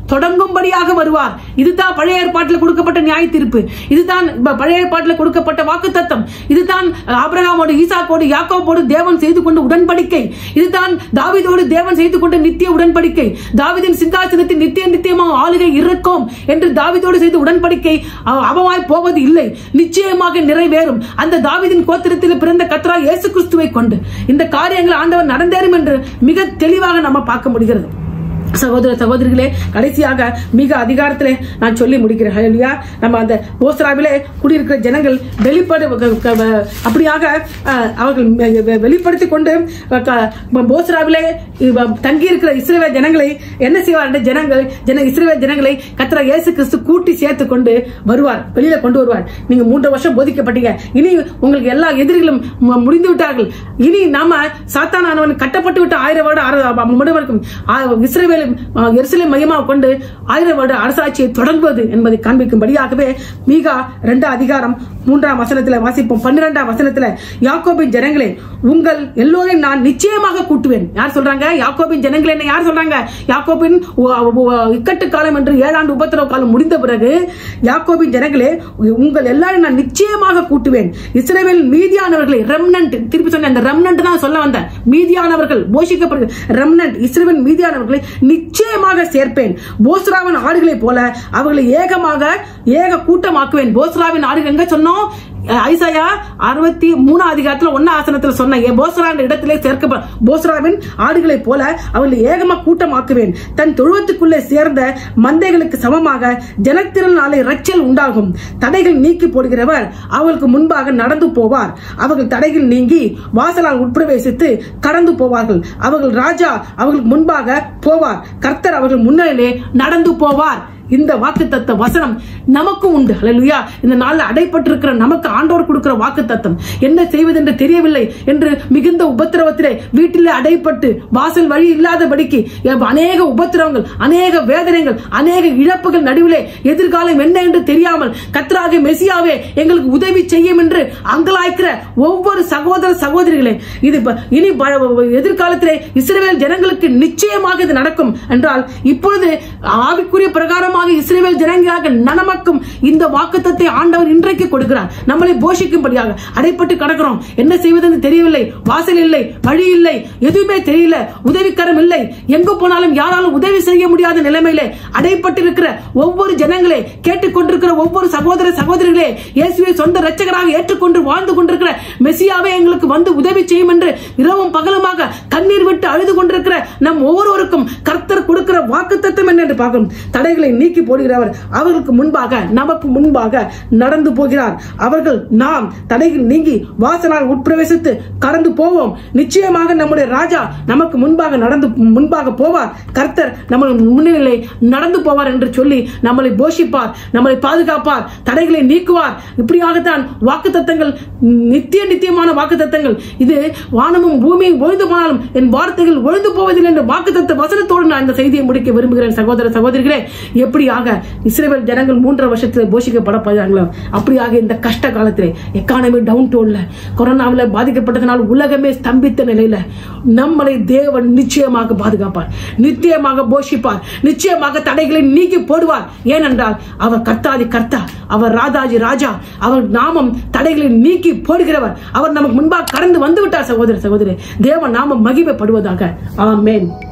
S1: தொடங்கும்படியாக வருவார் இதுதான் பழைய ஏற்பாட்டில் கொடுக்கப்பட்ட நியாய தீர்ப்பு இதுதான் ப- பழைய ஏற்பாட்டில் கொடுக்கப்பட்ட வாக்கு தத்தம் இதுதான் ஆபிரகாமோடு ஈசாக்கோடு யாக்கோபோடு தேவன் செய்து கொண்ட உடன்படிக்கை இதுதான் தாவீதோடு தேவன் செய்து கொண்ட நித்திய உடன்படிக்கை தாவீதின் சிங்காசனத்தில் நித்திய நித்தியமாக ஆளுகை இருக்கும் என்று தாவீதோடு செய்த உடன்படிக்கை அவ- அவமாய் போவது இல்லை நிச்சயமாக நிறைவேறும் அந்த தாவீதின் கோத்திரத்தில் பிறந்த கத்ரா இயேசு கிறிஸ்துவை கொண்டு இந்த காரியங்கள் ஆண்டவர் நடந்தேறும் என்று மிக தெளிவாக நம்ம பார்க்க முடிகிறது சகோதர சகோதரிகளே கடைசியாக மிக அதிகாரத்திலே நான் சொல்லி முடிக்கிறேன் ஹalleluya. நம்ம அந்த போஸ்ராவிலே குடியிருக்கிற ஜனங்கள் வெளிப்படு க- க- அப்படியாக அஹ், அவர்கள் வெ- வெ- வெளிப்படுத்திக் கொண்டு அஹ், க- போஸ்ராவிலே இவ- தங்கியிருக்கிற இஸ்ரேல் ஜனங்களை என்ன செய்வார் என்ற ஜனங்கள் ஜன இஸ்ரேல் ஜனங்களை கத்திர இயேசு கிறிஸ்து கூட்டி சேர்த்து கொண்டு வருவார் வெளியில கொண்டு வருவார் நீங்க மூன்று வருஷம் போதிக்கப்பட்டீங்க இனி உங்களுக்கு எல்லா எதிரிகளும் மு- முடிந்து விட்டார்கள் இனி நாம சாத்தானவன் கட்டப்பட்டு விட்ட ஆயிரம் வருட முடிவதற்கும் இஸ்ரேல் எருசலேம் மையமாக கொண்டு ஆயிரம் வருட அரசாட்சியை தொடங்குவது என்பதை காண்பிக்கும்படியாகவே மீகா இரண்டாம் அதிகாரம் மூன்றாம் வசனத்துல வாசிப்போம் பன்னிரெண்டாம் வசனத்துல யாக்கோபின் ஜனங்களே உங்கள் எல்லோரையும் நான் நிச்சயமாக கூட்டுவேன் யார் சொல்றாங்க யாக்கோபின் ஜனங்களே என்ன யார் சொல்றாங்க யாக்கோபின் உ- உ- இக்கட்டு காலம் என்று ஏழாண்டு உபத்திரவ காலம் முடிந்த பிறகு யாக்கோபின் ஜனங்களே உங்கள் எல்லாரும் நான் நிச்சயமாக கூட்டுவேன் இஸ்ரேலில் மீதியானவர்களை ரெம்னன்ட் திருப்பி சொன்ன அந்த ரெம்னன்ட் தான் சொல்ல வந்தேன் மீதியானவர்கள் போஷிக்கப்படுகிற ரெம்னன்ட் இஸ்ரேலின் மீதியானவர்களை நிச்சயமாக சேர்ப்பேன் போஸ்ராவின் ஆடுகளைப் போல அவர்களை ஏகமாக ஏக கூட்டமாக்குவேன் போஸ்ராவின் ஆடுகள் எங்க சொன்னோம் அஹ் ஐசாயா அறுபத்தி மூணாம் அதிகாரத்துல ஒன்னா ஆசனத்துல சொன்ன "ஏ போஸ்ரா என்ற இடத்திலே சேர்க்க போஸ்ராவின் ஆடுகளைப் போல அவர்களை ஏகமா கூட்டமாக்குவேன் தன் தொழுவத்துக்குள்ளே சேர்ந்த மந்தைகளுக்கு சமமாக ஜனத்திரனாலே இரைச்சல் உண்டாகும் தடைகள் நீக்கி போடுகிறவர் அவர்களுக்கு முன்பாக நடந்து போவார் அவர்கள் தடைகள் நீங்கி வாசலால் உட்பிரவேசித்து கடந்து போவார்கள் அவர்கள் ராஜா அவர்களுக்கு முன்பாக போவார் கர்த்தர் அவர்கள் முன்னிலே நடந்து போவார் இந்த வாக்குத்தத்த வசனம் நமக்கும் உண்டு ஹalleluya இந்த நாள்ல அடைப்பட்டிருக்கிற நமக்கு ஆண்டவர் கொடுக்கிற வாக்குத்தத்தம் என்ன செய்வது என்று தெரியவில்லை என்று மிகுந்த உபத்திரவத்திலே வீட்டிலே அடைப்பட்டு வாசல் வழி இல்லாதபடிக்கு எவ் அநேக உபத்திரவங்கள் அநேக வேதனைகள் அநேக இழப்புகள் நடுவிலே எதிர்காலம் என்ன என்று தெரியாமல் கத்ராக மெசியாவே எங்களுக்கு உதவி செய்யும் என்று அங்கலாய்க்கிற ஒவ்வொரு சகோதர சகோதரிகளே இது ப- இனி ப- எதிர்காலத்திலே இஸ்ரவேல் ஜனங்களுக்கு நிச்சயமாக இது நடக்கும் என்றால் இப்பொழுது ஆவிக்குரிய பிரகாரமாக இஸ்ரவேல் ஜனங்களாக நமக்கும் இந்த வாக்குத்தத்தை ஆண்டவர் இன்றைக்கு கொடுக்கிறார் நம்மளை போஷிக்கும்படியாக அடைப்பட்டு கிடக்கிறோம் என்ன செய்வதென்று தெரியவில்லை வாசல் இல்லை வழி இல்லை எதுவுமே தெரியல உதவிக்கரம் இல்லை எங்க போனாலும் யாராலும் உதவி செய்ய முடியாத நிலைமையிலே அடைப்பட்டிருக்கிற ஒவ்வொரு ஜனங்களே கேட்டுக்கொண்டிருக்கிற ஒவ்வொரு சகோதர சகோதரிகளே இயேசுவை சொந்த இரட்சகராக ஏற்றுக்கொண்டு வாழ்ந்து கொண்டிருக்கிற மெசியாவே எங்களுக்கு வந்து உதவி செய்யும் என்று இரவும் பகலுமாக கண்ணீர் விட்டு அழுது கொண்டிருக்கிற நம் ஒவ்வொருவருக்கும் கர்த்தர் கொடுக்கிற வாக்குத்தத்தம் என்ன என்று பார்க்கணும் தடைகளை நீக்கி போடுகிறவர் அவர்களுக்கு முன்பாக நமக்கு முன்பாக நடந்து போகிறார் அவர்கள் நாம் தடைகள் நீங்கி வாசனால் உட்பிரவேசித்து கடந்து போவோம் நிச்சயமாக நம்முடைய ராஜா நமக்கு முன்பாக நடந்து முன்பாக போவார் கர்த்தர் நம்ம முன்னிலை நடந்து போவார் என்று சொல்லி நம்மளை போஷிப்பார் நம்மளை பாதுகாப்பார் தடைகளை நீக்குவார் இப்படியாகத்தான் வாக்கு தத்தங்கள் நித்திய நித்தியமான வாக்கு தத்தங்கள் இது வானமும் பூமியும் ஒழிந்து போனாலும் என் வார்த்தைகள் ஒழிந்து போவதில்லை என்ற வாக்கு தத்த வசனத்தோடு நான் இந்த செய்தியை முடிக்க விரும்புகிறேன் சகோதர சகோதரிகளே எப்படியாக இஸ்ரேல் ஜனங்கள் மூன்றரை வருஷத்தில் போஷிக்கப்பட போகிறாங்களோ அப்படியாக இந்த கஷ்ட காலத்திலே எக்கானமி டவுன் டோன்ல கொரோனாவில் பாதிக்கப்பட்டதனால் உலகமே ஸ்தம்பித்த நிலையில நம்மளை தேவன் நிச்சயமாக பாதுகாப்பார் நிச்சயமாக போஷிப்பார் நிச்சயமாக தடைகளை நீக்கி போடுவார் ஏனென்றால் அவர் கர்த்தாதி கர்த்தா அவர் ராதாஜி ராஜா அவர் நாமம் தடைகளை நீக்கி போடுகிறவர் அவர் நமக்கு முன்பாக கடந்து வந்து விட்டார் சகோதர சகோதரி தேவன் நாமம் மகிமைப்படுவதாக ஆமென்